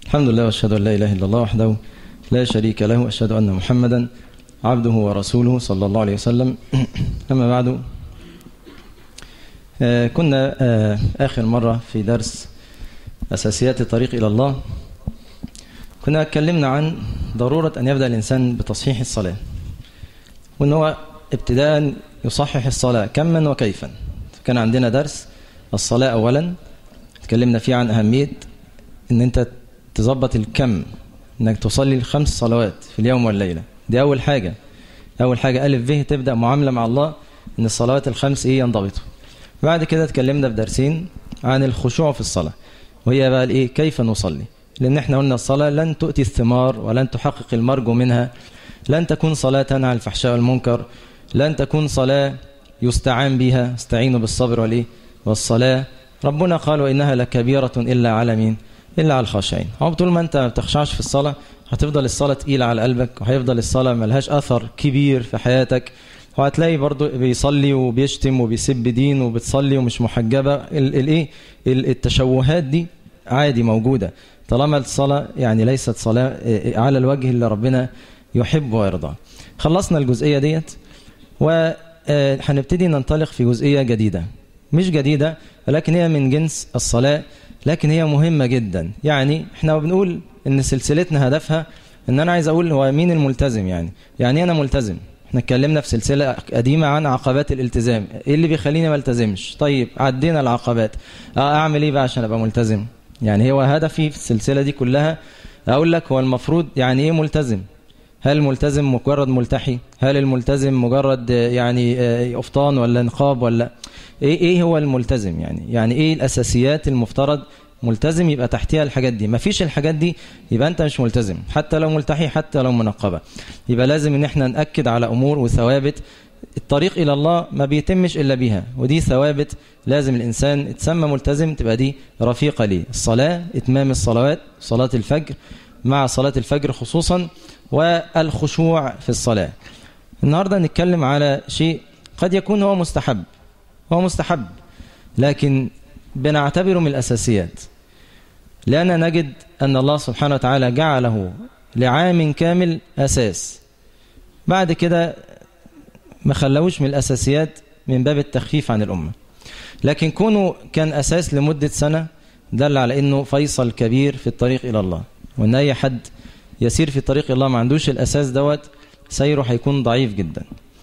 الحمد لله واشهد ان لا اله الا الله وحده لا شريك له واشهد ان محمدا عبده ورسوله صلى الله عليه وسلم اما بعد آه كنا آه اخر مره في درس اساسيات الطريق الى الله كنا اتكلمنا عن ضروره ان يبدا الانسان بتصحيح الصلاه وان هو ابتداء يصحح الصلاه كما وكيفا كان عندنا درس الصلاه اولا اتكلمنا فيه عن اهميه ان انت تظبط الكم انك تصلي الخمس صلوات في اليوم والليله دي اول حاجه اول حاجه الف ب تبدا معامله مع الله ان الصلوات الخمس ايه ينضبطوا بعد كده اتكلمنا في درسين عن الخشوع في الصلاه وهي بقى الايه كيف نصلي لان احنا قلنا الصلاه لن تؤتي الثمار ولن تحقق المرجو منها لن تكون صلاه تنهى عن الفحشاء والمنكر لن تكون صلاه يستعان بها استعينوا بالصبر والايه والصلاه ربنا قال وانها لكبيره الا على مين الا على الخاشعين هو طول ما انت ما بتخشعش في الصلاه هتفضل الصلاه تقيله على قلبك وهيفضل الصلاه ملهاش اثر كبير في حياتك وهتلاقي برضو بيصلي وبيشتم وبيسب دين وبتصلي ومش محجبه الايه التشوهات دي عادي موجوده طالما الصلاه يعني ليست صلاه على الوجه اللي ربنا يحب ويرضى خلصنا الجزئيه ديت وهنبتدي ننطلق في جزئيه جديده مش جديده ولكن هي من جنس الصلاه لكن هي مهمة جدا يعني احنا بنقول ان سلسلتنا هدفها ان انا عايز اقول هو مين الملتزم يعني يعني انا ملتزم احنا اتكلمنا في سلسلة قديمة عن عقبات الالتزام ايه اللي بيخليني ما التزمش طيب عدينا العقبات اه اعمل ايه بقى عشان ابقى ملتزم يعني هو هدفي في السلسلة دي كلها اقول لك هو المفروض يعني ايه ملتزم هل الملتزم مجرد ملتحي هل الملتزم مجرد يعني افطان ولا نقاب ولا ايه ايه هو الملتزم يعني يعني ايه الاساسيات المفترض ملتزم يبقى تحتها الحاجات دي مفيش الحاجات دي يبقى انت مش ملتزم حتى لو ملتحي حتى لو منقبه يبقى لازم ان احنا ناكد على امور وثوابت الطريق الى الله ما بيتمش الا بيها ودي ثوابت لازم الانسان يتسمى ملتزم تبقى دي رفيقه ليه الصلاه اتمام الصلوات صلاه الفجر مع صلاه الفجر خصوصا والخشوع في الصلاه النهارده نتكلم على شيء قد يكون هو مستحب هو مستحب لكن بنعتبره من الأساسيات لأن نجد أن الله سبحانه وتعالى جعله لعام كامل أساس بعد كده ما خلوش من الأساسيات من باب التخفيف عن الأمة لكن كونه كان أساس لمدة سنة دل على أنه فيصل كبير في الطريق إلى الله وأن أي حد يسير في الطريق إلى الله ما عندوش الأساس دوت سيره هيكون ضعيف جدا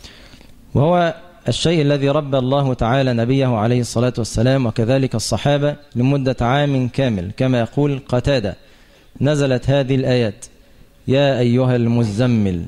وهو الشيء الذي ربى الله تعالى نبيه عليه الصلاة والسلام وكذلك الصحابة لمدة عام كامل كما يقول قتادة نزلت هذه الآيات يا أيها المزمل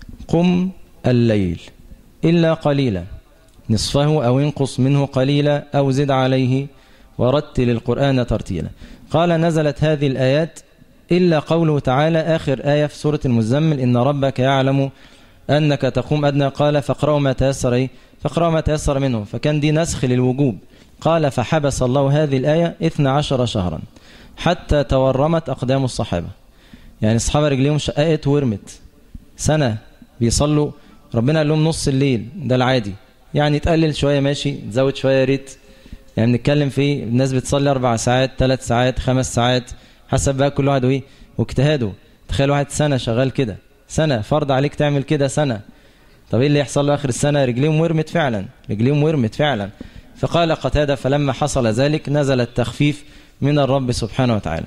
قم الليل إلا قليلا نصفه أو انقص منه قليلا أو زد عليه ورتل القرآن ترتيلا قال نزلت هذه الآيات إلا قوله تعالى آخر آية في سورة المزمل إن ربك يعلم أنك تقوم أدنى قال فاقرأوا ما تيسر إيه فاقرأوا ما تيسر منه فكان دي نسخ للوجوب قال فحبس الله هذه الآية 12 شهرا حتى تورمت أقدام الصحابة يعني الصحابة رجليهم شققت ورمت سنة بيصلوا ربنا قال لهم نص الليل ده العادي يعني تقلل شوية ماشي تزود شوية ريت يعني بنتكلم في الناس بتصلي أربع ساعات ثلاث ساعات خمس ساعات حسب بقى كل واحد وإيه واجتهاده تخيل واحد سنة شغال كده سنة فرض عليك تعمل كده سنة طب ايه اللي يحصل له اخر السنه رجليهم ورمت فعلا رجليهم ورمت فعلا فقال قتاده فلما حصل ذلك نزل التخفيف من الرب سبحانه وتعالى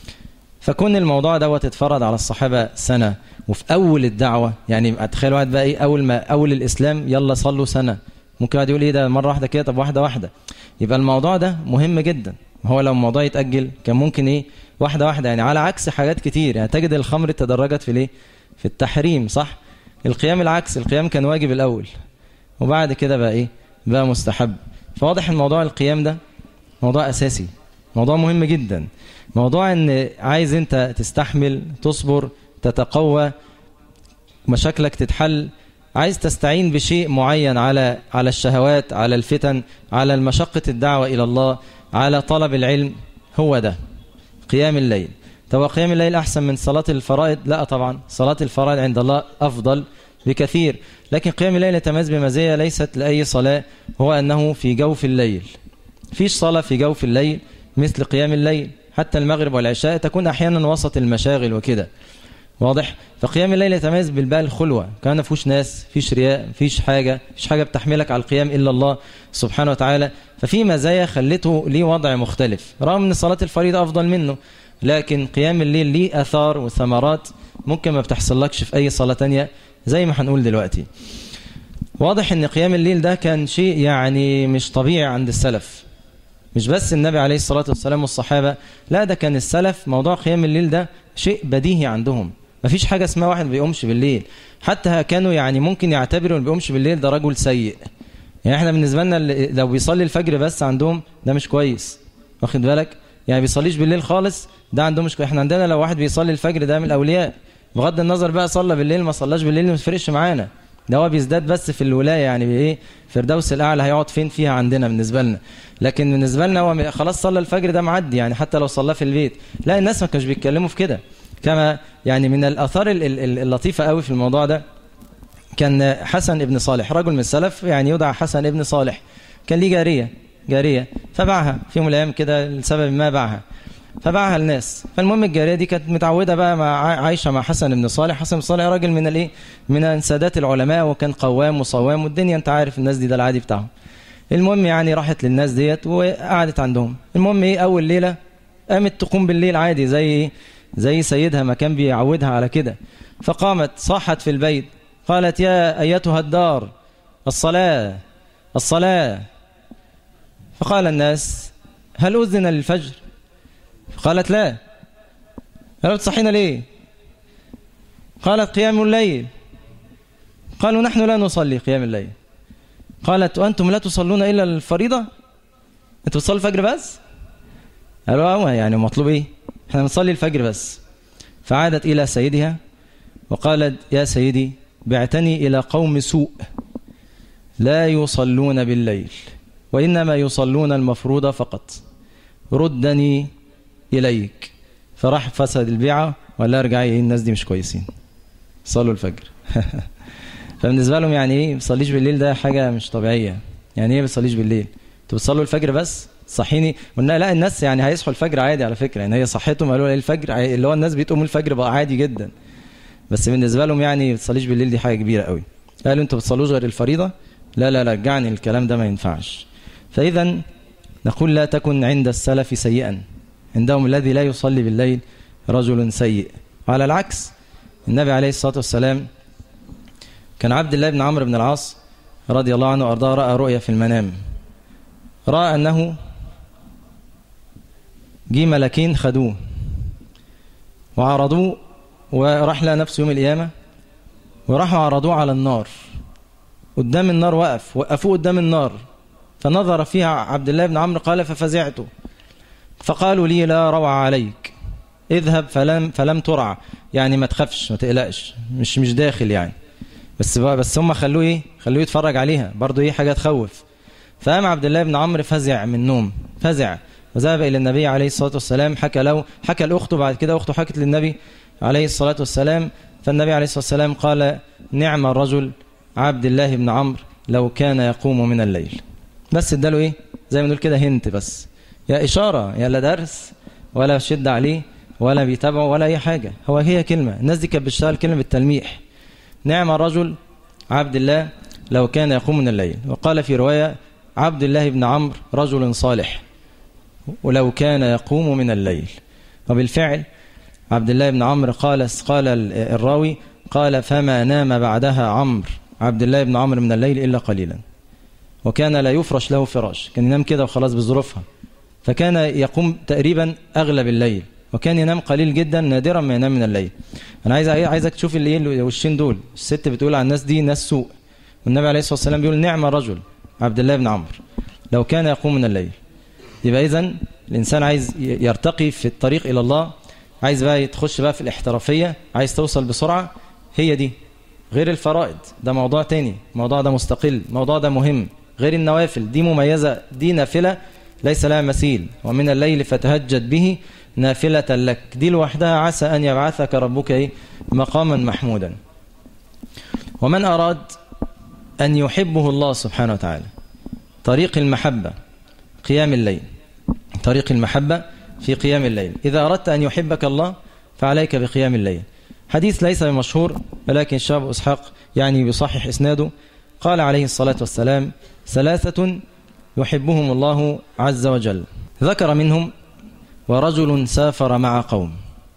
فكون الموضوع دوت اتفرض على الصحابه سنه وفي اول الدعوه يعني اتخيل واحد بقى ايه اول ما اول الاسلام يلا صلوا سنه ممكن واحد يقول ايه ده مره واحده كده طب واحده واحده يبقى الموضوع ده مهم جدا هو لو الموضوع يتاجل كان ممكن ايه واحده واحده يعني على عكس حاجات كتير يعني تجد الخمر تدرجت في الايه في التحريم صح القيام العكس القيام كان واجب الأول وبعد كده بقى إيه بقى مستحب فواضح الموضوع القيام ده موضوع أساسي موضوع مهم جدا موضوع ان عايز انت تستحمل تصبر تتقوى مشاكلك تتحل عايز تستعين بشيء معين على على الشهوات على الفتن على المشقة الدعوة إلى الله على طلب العلم هو ده قيام الليل طب قيام الليل أحسن من صلاة الفرائض لا طبعا صلاة الفرائض عند الله أفضل بكثير لكن قيام الليل يتميز بمزية ليست لأي صلاة هو أنه في جوف الليل فيش صلاة في جوف الليل مثل قيام الليل حتى المغرب والعشاء تكون أحيانا وسط المشاغل وكده واضح فقيام الليل يتميز بالبال الخلوة كان فيهوش ناس فيش رياء فيش حاجة فيش حاجة بتحملك على القيام إلا الله سبحانه وتعالى ففي مزايا خلته ليه وضع مختلف رغم ان صلاة الفريضة أفضل منه لكن قيام الليل ليه أثار وثمرات ممكن ما بتحصلكش في أي صلاة تانية زي ما هنقول دلوقتي واضح ان قيام الليل ده كان شيء يعني مش طبيعي عند السلف مش بس النبي عليه الصلاة والسلام والصحابة لا ده كان السلف موضوع قيام الليل ده شيء بديهي عندهم مفيش حاجة اسمها واحد بيقومش بالليل حتى كانوا يعني ممكن يعتبروا اللي بيقومش بالليل ده رجل سيء يعني احنا بالنسبة لنا لو بيصلي الفجر بس عندهم ده مش كويس واخد بالك يعني بيصليش بالليل خالص ده عندهم مش كويس احنا عندنا لو واحد بيصلي الفجر ده من الأولياء بغض النظر بقى صلى بالليل ما صلاش بالليل ما تفرقش معانا ده هو بيزداد بس في الولاية يعني بايه فردوس الأعلى هيقعد فين فيها عندنا بالنسبة لنا لكن بالنسبة لنا هو خلاص صلى الفجر ده معدي يعني حتى لو صلاه في البيت لا الناس ما كانوش بيتكلموا في كده كما يعني من الآثار اللطيفة قوي في الموضوع ده كان حسن ابن صالح رجل من السلف يعني يدعى حسن ابن صالح كان ليه جارية جارية فباعها في يوم من الأيام كده لسبب ما باعها فباعها الناس فالمهم الجارية دي كانت متعودة بقى مع عايشة مع حسن بن صالح حسن بن صالح راجل من الايه من سادات العلماء وكان قوام وصوام والدنيا انت عارف الناس دي ده العادي بتاعهم المهم يعني راحت للناس ديت وقعدت عندهم المهم ايه اول ليلة قامت تقوم بالليل عادي زي زي سيدها ما كان بيعودها على كده فقامت صاحت في البيت قالت يا أيتها الدار الصلاة الصلاة فقال الناس هل أذن للفجر قالت لا قالت تصحينا ليه قالت قيام الليل قالوا نحن لا نصلي قيام الليل قالت وأنتم لا تصلون إلا الفريضة أنتم تصلوا الفجر بس قالوا يعني مطلوب إيه احنا نصلي الفجر بس فعادت إلى سيدها وقالت يا سيدي بعتني إلى قوم سوء لا يصلون بالليل وإنما يصلون المفروض فقط ردني إليك فراح فسد البيعة ولا ارجعي الناس دي مش كويسين صلوا الفجر فبالنسبة لهم يعني ايه بتصليش بالليل ده حاجة مش طبيعية يعني ايه بتصليش بالليل انتوا بتصلوا الفجر بس صحيني قلنا لا الناس يعني هيصحوا الفجر عادي على فكرة يعني هي صحتهم قالوا الفجر اللي هو الناس بتقوم الفجر بقى عادي جدا بس بالنسبة لهم يعني بتصليش بالليل دي حاجة كبيرة قوي قالوا انتوا بتصلوش غير الفريضة لا لا لا رجعني الكلام ده ما ينفعش فإذا نقول لا تكن عند السلف سيئا عندهم الذي لا يصلي بالليل رجل سيء وعلى العكس النبي عليه الصلاة والسلام كان عبد الله بن عمرو بن العاص رضي الله عنه وأرضاه رأى رؤيا في المنام رأى أنه جي ملكين خدوه وعرضوه وراح لها نفسه يوم القيامة وراحوا عرضوه على النار قدام النار وقف وقفوه قدام النار فنظر فيها عبد الله بن عمرو قال ففزعت فقالوا لي لا روع عليك اذهب فلم فلم ترع يعني ما تخافش ما تقلقش مش مش داخل يعني بس بس هم خلوه ايه خلوه يتفرج عليها برضه ايه حاجه تخوف فقام عبد الله بن عمرو فزع من النوم فزع وذهب الى النبي عليه الصلاه والسلام حكى له حكى لاخته بعد كده اخته حكت للنبي عليه الصلاه والسلام فالنبي عليه الصلاه والسلام قال نعم الرجل عبد الله بن عمرو لو كان يقوم من الليل بس اداله ايه زي ما نقول كده هنت بس يا اشاره يا لا درس ولا شد عليه ولا بيتابعه ولا اي حاجه هو هي كلمه الناس دي كانت بتشتغل كلمه بالتلميح نعم الرجل عبد الله لو كان يقوم من الليل وقال في روايه عبد الله بن عمرو رجل صالح ولو كان يقوم من الليل وبالفعل عبد الله بن عمرو قال قال الراوي قال فما نام بعدها عمرو عبد الله بن عمرو من الليل إلا قليلا وكان لا يفرش له فراش كان ينام كده وخلاص بظروفها فكان يقوم تقريبا أغلب الليل وكان ينام قليل جدا نادرا ما ينام من الليل أنا عايز عايزك تشوف اللي الوشين دول الست بتقول على الناس دي ناس سوء والنبي عليه الصلاة والسلام بيقول نعم رجل عبد الله بن عمرو لو كان يقوم من الليل يبقى إذا الإنسان عايز يرتقي في الطريق إلى الله عايز بقى تخش بقى في الاحترافية عايز توصل بسرعة هي دي غير الفرائض ده موضوع تاني الموضوع ده مستقل الموضوع ده مهم غير النوافل دي مميزة دي نافلة ليس لها مثيل ومن الليل فتهجد به نافلة لك دي لوحدها عسى أن يبعثك ربك إيه؟ مقاما محمودا ومن أراد أن يحبه الله سبحانه وتعالى طريق المحبة قيام الليل طريق المحبة في قيام الليل إذا أردت أن يحبك الله فعليك بقيام الليل حديث ليس بمشهور ولكن الشاب إسحاق يعني بصحح إسناده قال عليه الصلاة والسلام ثلاثة يحبهم الله عز وجل ذكر منهم ورجل سافر مع قوم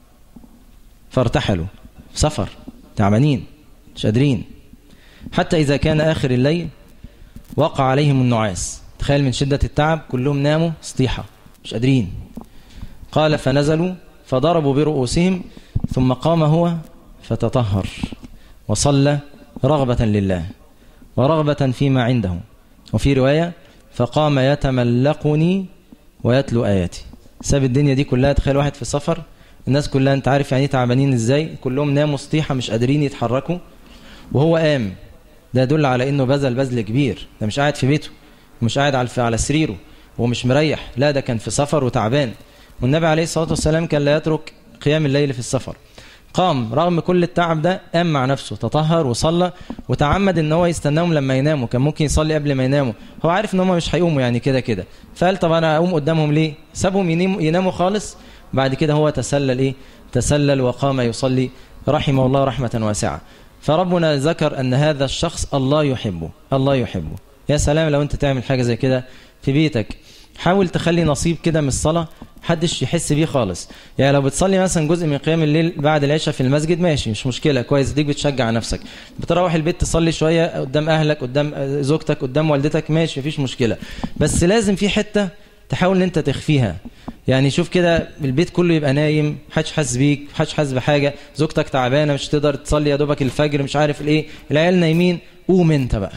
فارتحلوا سفر تعبانين مش قادرين حتى إذا كان آخر الليل وقع عليهم النعاس تخيل من شدة التعب كلهم ناموا سطيحة مش قادرين قال فنزلوا فضربوا برؤوسهم ثم قام هو فتطهر وصلى رغبة لله ورغبة فيما عنده وفي رواية فقام يتملقني ويتلو آياتي ساب الدنيا دي كلها تخيل واحد في سفر الناس كلها انت عارف يعني تعبانين ازاي كلهم ناموا سطيحة مش قادرين يتحركوا وهو قام ده يدل على انه بذل بذل كبير ده مش قاعد في بيته ومش قاعد على على سريره ومش مريح لا ده كان في سفر وتعبان والنبي عليه الصلاة والسلام كان لا يترك قيام الليل في السفر قام رغم كل التعب ده قام مع نفسه تطهر وصلى وتعمد ان هو يستناهم لما يناموا كان ممكن يصلي قبل ما يناموا هو عارف ان هم مش هيقوموا يعني كده كده فقال طب انا اقوم قدامهم ليه سابهم يناموا, يناموا خالص بعد كده هو تسلل ايه تسلل وقام يصلي رحمه الله رحمة واسعة فربنا ذكر ان هذا الشخص الله يحبه الله يحبه يا سلام لو انت تعمل حاجة زي كده في بيتك حاول تخلي نصيب كده من الصلاة محدش يحس بيه خالص يعني لو بتصلي مثلا جزء من قيام الليل بعد العشاء في المسجد ماشي مش مشكلة كويس ديك بتشجع نفسك بتروح البيت تصلي شوية قدام أهلك قدام زوجتك قدام والدتك ماشي مفيش مشكلة بس لازم في حتة تحاول ان انت تخفيها يعني شوف كده البيت كله يبقى نايم محدش حاسس بيك محدش حاسس بحاجة زوجتك تعبانة مش تقدر تصلي يا دوبك الفجر مش عارف الايه العيال نايمين قوم انت بقى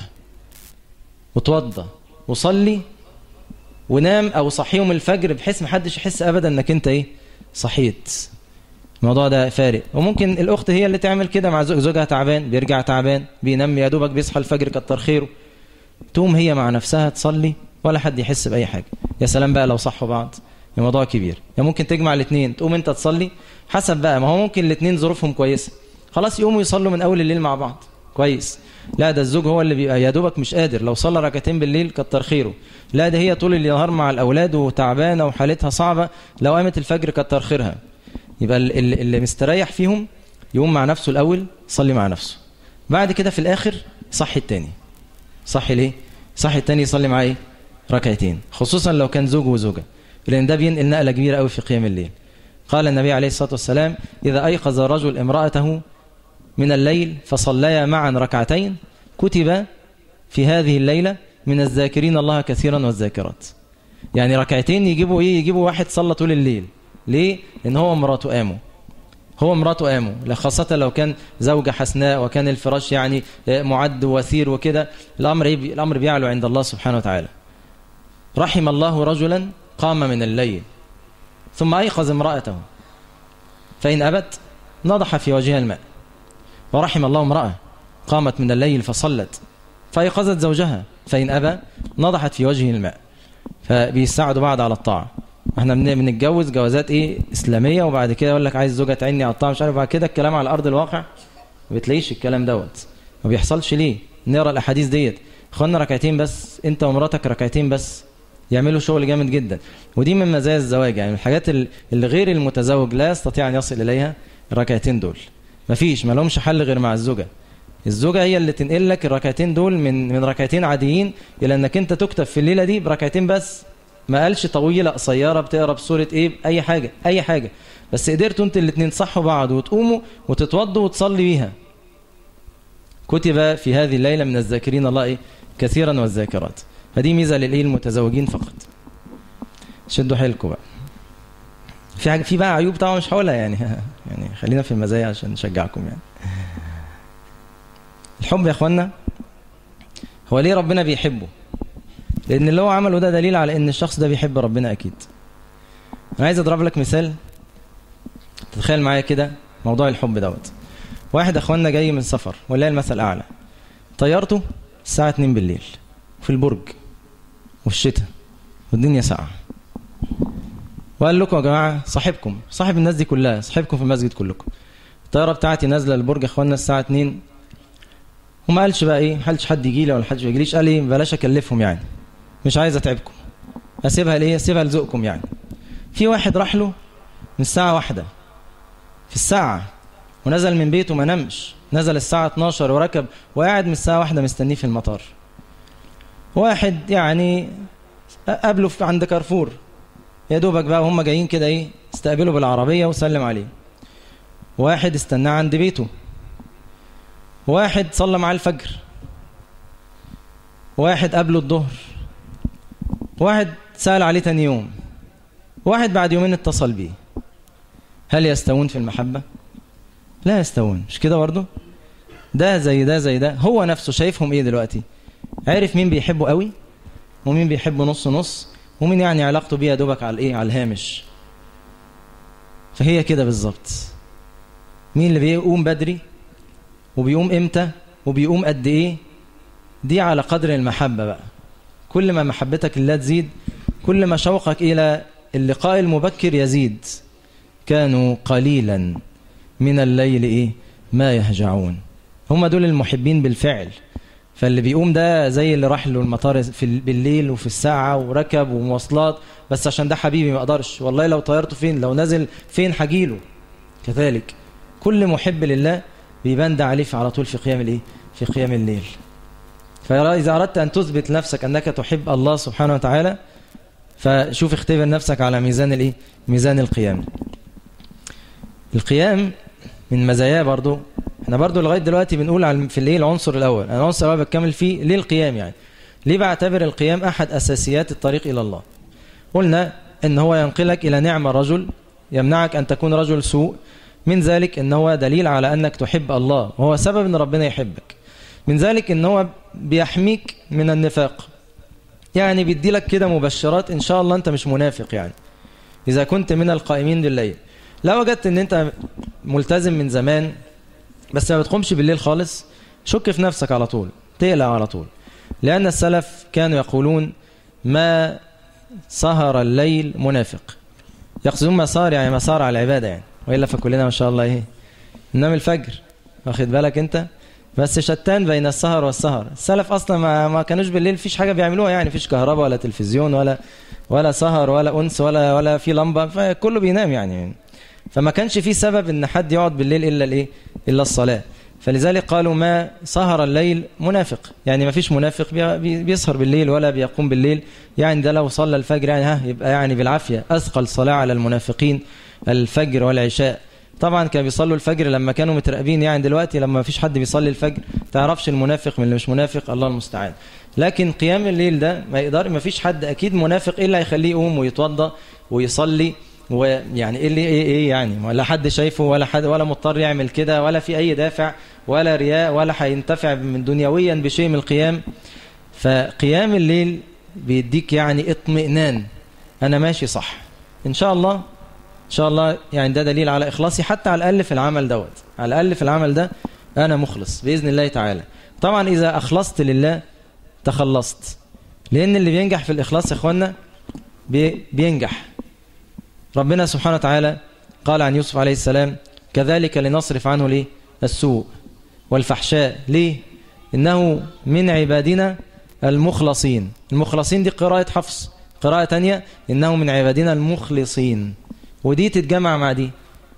وتوضى وصلي ونام او صحيهم الفجر بحيث محدش يحس ابدا انك انت ايه صحيت الموضوع ده فارق وممكن الاخت هي اللي تعمل كده مع زوج زوجها تعبان بيرجع تعبان بينام يا دوبك بيصحى الفجر كتر خيره تقوم هي مع نفسها تصلي ولا حد يحس باي حاجه يا سلام بقى لو صحوا بعض الموضوع كبير يعني ممكن تجمع الاثنين تقوم انت تصلي حسب بقى ما هو ممكن الاثنين ظروفهم كويسه خلاص يقوموا يصلوا من اول الليل مع بعض كويس لا ده الزوج هو اللي بيبقى يا دوبك مش قادر لو صلى ركعتين بالليل كتر خيره لا ده هي طول النهار مع الاولاد وتعبانه وحالتها صعبه لو قامت الفجر كتر خيرها يبقى اللي, اللي مستريح فيهم يقوم مع نفسه الاول يصلي مع نفسه بعد كده في الاخر صحي التاني صحي ليه صحي التاني يصلي معاه ايه ركعتين خصوصا لو كان زوج وزوجه لان ده بينقل نقله كبيره قوي في قيام الليل قال النبي عليه الصلاه والسلام اذا ايقظ رجل امراته من الليل فصليا معا ركعتين كتب في هذه الليلة من الذاكرين الله كثيرا والذاكرات يعني ركعتين يجيبوا ايه يجيبوا واحد صلى طول الليل ليه لان هو مراته قاموا هو مراته قاموا خاصة لو كان زوجة حسناء وكان الفراش يعني معد وثير وكده الأمر إيه الأمر بيعلو عند الله سبحانه وتعالى رحم الله رجلا قام من الليل ثم أيقظ امرأته فإن أبت نضح في وجهها الماء ورحم الله امرأة قامت من الليل فصلت فأيقظت زوجها فإن أبى نضحت في وجهه الماء فبيساعدوا بعض على الطاعة احنا بنتجوز جوازات ايه اسلاميه وبعد كده يقول لك عايز زوجه تعيني على الطاعه مش عارف بعد كده الكلام على ارض الواقع ما بتلاقيش الكلام دوت ما بيحصلش ليه نقرا الاحاديث ديت اخوانا ركعتين بس انت ومراتك ركعتين بس يعملوا شغل جامد جدا ودي من مزايا الزواج يعني من الحاجات اللي غير المتزوج لا يستطيع ان يصل اليها الركعتين دول مفيش ما لهمش حل غير مع الزوجه الزوجة هي اللي تنقل لك الركعتين دول من من ركعتين عاديين إلى أنك أنت تكتب في الليلة دي بركعتين بس ما قالش طويلة قصيرة بتقرا بسورة إيه أي حاجة أي حاجة بس قدرتوا أنتوا الاثنين تصحوا بعض وتقوموا وتتوضوا وتصلي بيها كتب في هذه الليلة من الذاكرين الله إيه كثيرا والذاكرات فدي ميزة للإيه المتزوجين فقط شدوا حيلكم بقى في حاجة في بقى عيوب طبعا مش هقولها يعني يعني خلينا في المزايا عشان نشجعكم يعني الحب يا اخوانا هو ليه ربنا بيحبه لان اللي هو عمله ده دليل على ان الشخص ده بيحب ربنا اكيد انا عايز اضرب لك مثال تتخيل معايا كده موضوع الحب دوت واحد اخوانا جاي من سفر ولله المثل الاعلى طيارته الساعه 2 بالليل في البرج وفي الشتاء والدنيا ساقعه وقال لكم يا جماعه صاحبكم صاحب الناس دي كلها صاحبكم في المسجد كلكم الطياره بتاعتي نازله البرج يا اخوانا الساعه 2 وما قالش بقى ايه ما قالش حد يجي لي ولا حد ما يجيليش قال ايه بلاش اكلفهم يعني مش عايز اتعبكم اسيبها ليه اسيبها لذوقكم يعني في واحد راح له من الساعة واحدة في الساعة ونزل من بيته ما نمش نزل الساعة 12 وركب وقاعد من الساعة واحدة مستنيه في المطار واحد يعني قابله عند كارفور يا دوبك بقى وهم جايين كده ايه استقبله بالعربية وسلم عليه واحد استناه عند بيته واحد صلى معاه الفجر واحد قبله الظهر واحد سأل عليه تاني يوم واحد بعد يومين اتصل بيه هل يستوون في المحبة لا يستوون مش كده برضه ده زي ده زي ده هو نفسه شايفهم ايه دلوقتي عارف مين بيحبه قوي ومين بيحبه نص نص ومين يعني علاقته بيه دوبك على الايه على الهامش فهي كده بالظبط مين اللي بيقوم بدري وبيقوم امتى وبيقوم قد ايه دي على قدر المحبة بقى كل ما محبتك لله تزيد كل ما شوقك إلى اللقاء المبكر يزيد كانوا قليلا من الليل إيه ما يهجعون هم دول المحبين بالفعل فاللي بيقوم ده زي اللي راح له المطار في بالليل وفي الساعة وركب ومواصلات بس عشان ده حبيبي ما اقدرش والله لو طيرته فين لو نزل فين هجيله كذلك كل محب لله بيبان ده عليه على طول في قيام الايه في قيام الليل فإذا أردت أن تثبت نفسك أنك تحب الله سبحانه وتعالى فشوف اختبر نفسك على ميزان الايه ميزان القيام القيام من مزاياه برضو احنا برضو لغايه دلوقتي بنقول على في الايه العنصر الاول انا العنصر الاول بكمل فيه ليه القيام يعني ليه بعتبر القيام احد اساسيات الطريق الى الله قلنا ان هو ينقلك الى نعم الرجل يمنعك ان تكون رجل سوء من ذلك ان هو دليل على انك تحب الله وهو سبب ان ربنا يحبك من ذلك ان هو بيحميك من النفاق يعني بيدي لك كده مبشرات ان شاء الله انت مش منافق يعني اذا كنت من القائمين بالليل لو وجدت ان انت ملتزم من زمان بس ما بتقومش بالليل خالص شك في نفسك على طول تقلق على طول لان السلف كانوا يقولون ما سهر الليل منافق يقصدون ما صار يعني ما صار على العباده يعني والا فكلنا ما شاء الله ايه ننام الفجر واخد بالك انت بس شتان بين السهر والسهر السلف اصلا ما, ما كانوش بالليل فيش حاجه بيعملوها يعني فيش كهرباء ولا تلفزيون ولا ولا سهر ولا انس ولا ولا في لمبه فكله بينام يعني فما كانش في سبب ان حد يقعد بالليل الا الايه الا الصلاه فلذلك قالوا ما سهر الليل منافق يعني ما فيش منافق بيسهر بالليل ولا بيقوم بالليل يعني ده لو صلى الفجر يعني ها يبقى يعني بالعافيه اثقل صلاه على المنافقين الفجر والعشاء طبعا كانوا بيصلوا الفجر لما كانوا متراقبين يعني دلوقتي لما ما فيش حد بيصلي الفجر تعرفش المنافق من اللي مش منافق الله المستعان لكن قيام الليل ده ما يقدر ما فيش حد اكيد منافق الا هيخليه يقوم ويتوضا ويصلي ويعني ايه اللي ايه ايه يعني ولا حد شايفه ولا حد ولا مضطر يعمل كده ولا في اي دافع ولا رياء ولا هينتفع من دنيويا بشيء من القيام فقيام الليل بيديك يعني اطمئنان انا ماشي صح ان شاء الله ان شاء الله يعني ده دليل على اخلاصي حتى على الاقل في العمل دوت على الاقل في العمل ده انا مخلص باذن الله تعالى طبعا اذا اخلصت لله تخلصت لان اللي بينجح في الاخلاص يا اخوانا بي بينجح ربنا سبحانه وتعالى قال عن يوسف عليه السلام كذلك لنصرف عنه ليه السوء والفحشاء ليه إنه من عبادنا المخلصين المخلصين دي قراءة حفص قراءة تانية إنه من عبادنا المخلصين ودي تتجمع مع دي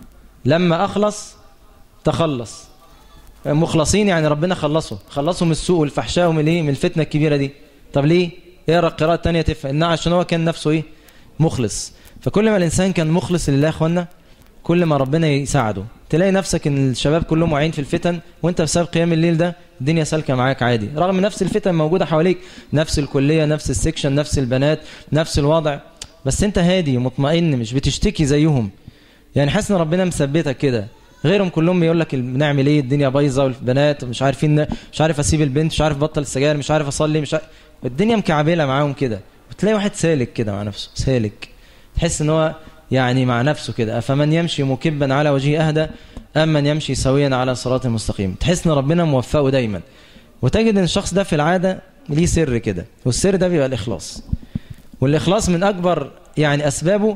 لما أخلص تخلص مخلصين يعني ربنا خلصه خلصوا من السوء والفحشاء ومن ايه من الفتنة الكبيرة دي طب ليه اقرا القراءة التانية تفهم إنه عشان هو كان نفسه ايه مخلص فكل ما الإنسان كان مخلص لله يا اخوانا كل ما ربنا يساعده تلاقي نفسك ان الشباب كلهم واعيين في الفتن وانت بسبب قيام الليل ده الدنيا سالكه معاك عادي رغم نفس الفتن موجوده حواليك نفس الكليه نفس السكشن نفس البنات نفس الوضع بس انت هادي مطمئن مش بتشتكي زيهم يعني حاسس ان ربنا مثبتك كده غيرهم كلهم بيقول لك بنعمل ايه الدنيا بايظه والبنات مش عارفين مش عارف اسيب البنت مش عارف بطل السجاير مش عارف اصلي مش عارف الدنيا مكعبله معاهم كده وتلاقي واحد سالك كده مع نفسه سالك تحس ان هو يعني مع نفسه كده أفمن يمشي مكبا على وجهه أهدى أم من يمشي سويا على صراط مستقيم تحس ان ربنا موفقه دايما وتجد ان الشخص ده في العادة ليه سر كده والسر ده بيبقى الإخلاص والإخلاص من أكبر يعني أسبابه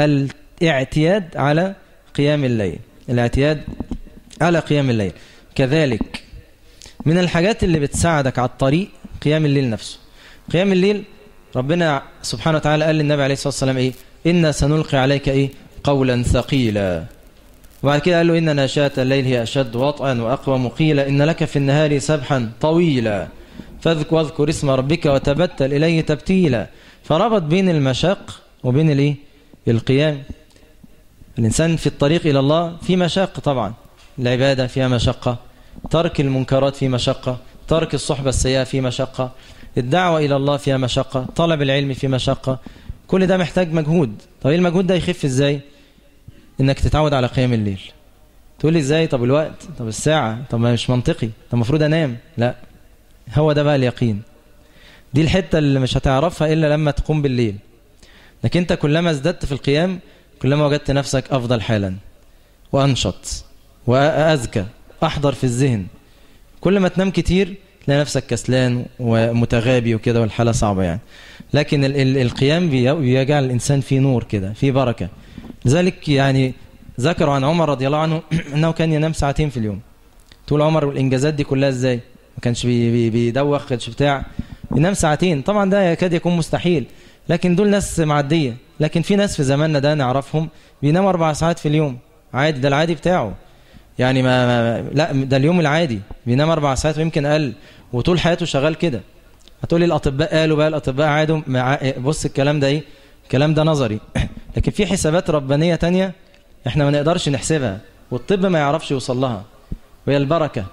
الاعتياد على قيام الليل الاعتياد على قيام الليل كذلك من الحاجات اللي بتساعدك على الطريق قيام الليل نفسه قيام الليل ربنا سبحانه وتعالى قال للنبي عليه الصلاة والسلام إيه إنا سنلقي عليك إيه قولا ثقيلا وبعد كده قال له إن ناشئة الليل هي أشد وطئا وأقوى مقيلا إن لك في النهار سبحا طويلا فاذكر واذكر اسم ربك وتبتل إليه تبتيلا فربط بين المشاق وبين الإيه القيام الإنسان في الطريق إلى الله في مشاق طبعا العبادة فيها مشقة ترك المنكرات في مشقة ترك الصحبة السيئة في مشقة الدعوة إلى الله فيها مشقة طلب العلم في مشقة كل ده محتاج مجهود طب ايه المجهود ده يخف ازاي انك تتعود على قيام الليل تقول لي ازاي طب الوقت طب الساعة طب ما مش منطقي طب المفروض انام لا هو ده بقى اليقين دي الحتة اللي مش هتعرفها إلا لما تقوم بالليل لكن انت كلما ازددت في القيام كلما وجدت نفسك أفضل حالا وأنشط وأذكى أحضر في الذهن كل ما تنام كتير تلاقي نفسك كسلان ومتغابي وكده والحالة صعبة يعني لكن ال ال القيام بيجعل الإنسان فيه نور كده فيه بركة لذلك يعني ذكروا عن عمر رضي الله عنه أنه كان ينام ساعتين في اليوم طول عمر والإنجازات دي كلها إزاي ما كانش بي بي بيدوخ كانش بتاع ينام ساعتين طبعا ده يكاد يكون مستحيل لكن دول ناس معدية لكن في ناس في زماننا ده نعرفهم بينام أربع ساعات في اليوم عادي ده العادي بتاعه يعني ما, ما لا ده اليوم العادي بينام أربع ساعات ويمكن أقل وطول حياته شغال كده هتقولي الأطباء قالوا بقى الأطباء عادوا مع بص الكلام ده إيه الكلام ده نظري لكن في حسابات ربانية تانية إحنا ما نقدرش نحسبها والطب ما يعرفش يوصل لها وهي البركة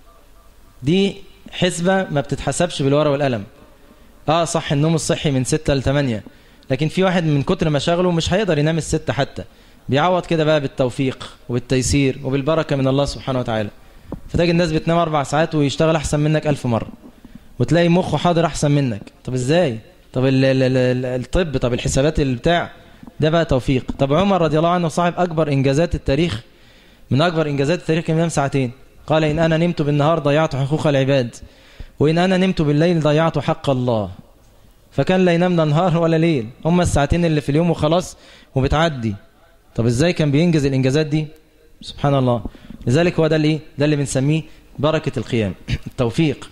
دي حسبة ما بتتحسبش بالورقة والقلم اه صح النوم الصحي من 6 ل 8 لكن في واحد من كتر مشاغله مش هيقدر ينام الستة حتى بيعوض كده بقى بالتوفيق وبالتيسير وبالبركة من الله سبحانه وتعالى فتجد الناس بتنام أربع ساعات ويشتغل أحسن منك ألف مرة وتلاقي مخه حاضر أحسن منك طب إزاي طب ال ال ال الطب طب الحسابات البتاع ده بقى توفيق طب عمر رضي الله عنه صاحب أكبر إنجازات التاريخ من أكبر إنجازات التاريخ كان ينام ساعتين قال إن أنا نمت بالنهار ضيعت حقوق العباد وإن أنا نمت بالليل ضيعت حق الله فكان لا ينام لا نهار ولا ليل هم الساعتين اللي في اليوم وخلاص وبتعدي طب ازاي كان بينجز الانجازات دي سبحان الله لذلك هو ده اللي ده اللي بنسميه بركة القيام التوفيق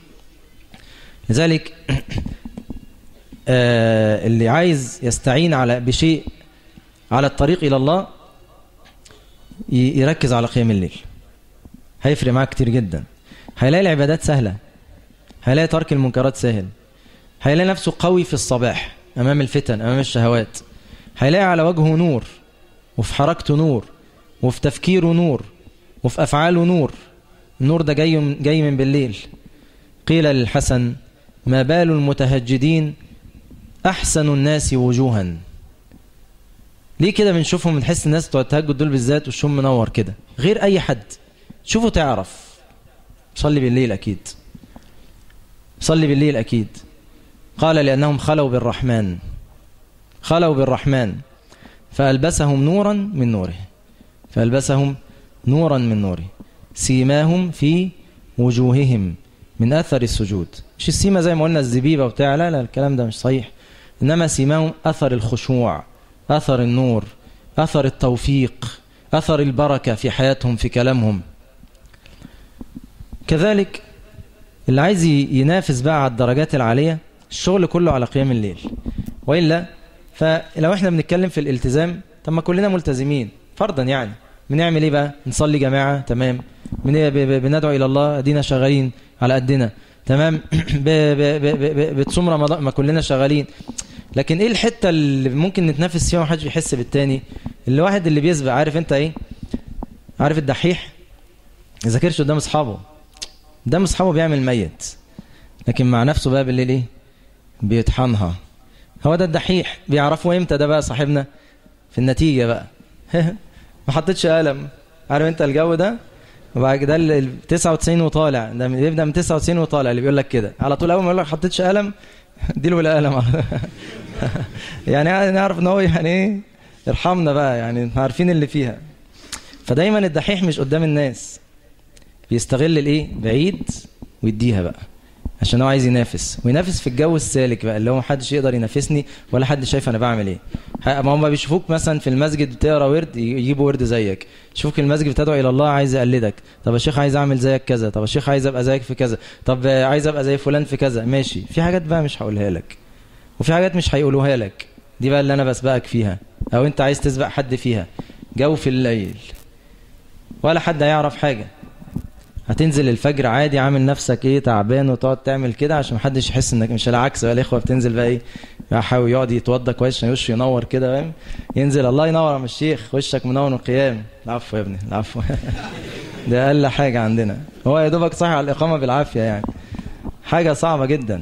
لذلك آه اللي عايز يستعين على بشيء على الطريق إلى الله يركز على قيام الليل هيفرق معاه كتير جدا هيلاقي العبادات سهلة هيلاقي ترك المنكرات سهل هيلاقي نفسه قوي في الصباح أمام الفتن أمام الشهوات هيلاقي على وجهه نور وفي حركته نور وفي تفكيره نور وفي أفعاله نور النور ده جاي جاي من بالليل قيل للحسن ما بال المتهجدين أحسن الناس وجوها ليه كده بنشوفهم بنحس الناس بتوع التهجد دول بالذات وشهم منور كده غير أي حد شوفوا تعرف صلي بالليل أكيد صلي بالليل أكيد قال لأنهم خلوا بالرحمن خلوا بالرحمن فألبسهم نورا من نوره فألبسهم نورا من نوره سيماهم في وجوههم من أثر السجود مش السيمة زي ما قلنا الزبيبة وبتاع لا لا الكلام ده مش صحيح إنما سيماهم أثر الخشوع أثر النور أثر التوفيق أثر البركة في حياتهم في كلامهم كذلك اللي عايز ينافس بقى على الدرجات العالية الشغل كله على قيام الليل وإلا فلو احنا بنتكلم في الالتزام طب ما كلنا ملتزمين فرضا يعني بنعمل ايه بقى نصلي جماعة تمام بندعو الى الله ادينا شغالين على قدنا تمام بتصوم رمضان ما كلنا شغالين لكن ايه الحتة اللي ممكن نتنافس فيها ومحدش بيحس بالتاني اللي واحد اللي بيسبق عارف انت ايه عارف الدحيح يذاكرش قدام اصحابه قدام اصحابه بيعمل ميت لكن مع نفسه بقى بالليل ايه بيطحنها هو ده الدحيح بيعرفوا امتى ده بقى صاحبنا في النتيجة بقى ما حطيتش قلم عارف انت الجو ده وبعد كده ال 99 وطالع ده بيبدا من 99 وطالع اللي بيقول لك كده على طول اول ما يقول لك حطيتش قلم اديله بالقلم يعني نعرف ان هو يعني ايه ارحمنا بقى يعني عارفين اللي فيها فدايما الدحيح مش قدام الناس بيستغل الايه بعيد ويديها بقى عشان هو عايز ينافس وينافس في الجو السالك بقى اللي هو محدش يقدر ينافسني ولا حد شايف انا بعمل ايه ما هم بيشوفوك مثلا في المسجد بتقرا ورد يجيبوا ورد زيك يشوفوك المسجد بتدعو الى الله عايز يقلدك طب يا شيخ عايز اعمل زيك كذا طب يا شيخ عايز ابقى زيك في كذا طب عايز ابقى زي فلان في كذا ماشي في حاجات بقى مش هقولها لك وفي حاجات مش هيقولوها لك دي بقى اللي انا بسبقك فيها أو أنت عايز تسبق حد فيها جو في الليل ولا حد هيعرف حاجة هتنزل الفجر عادي عامل نفسك ايه تعبان وتقعد تعمل كده عشان محدش يحس انك مش العكس بقى الاخوه بتنزل بقى ايه يحاول يقعد يتوضى كويس عشان وشه ينور كده فاهم ينزل الله ينور يا الشيخ وشك منور من القيام العفو يا ابني العفو ده اقل حاجه عندنا هو يا دوبك صحي على الاقامه بالعافيه يعني حاجه صعبه جدا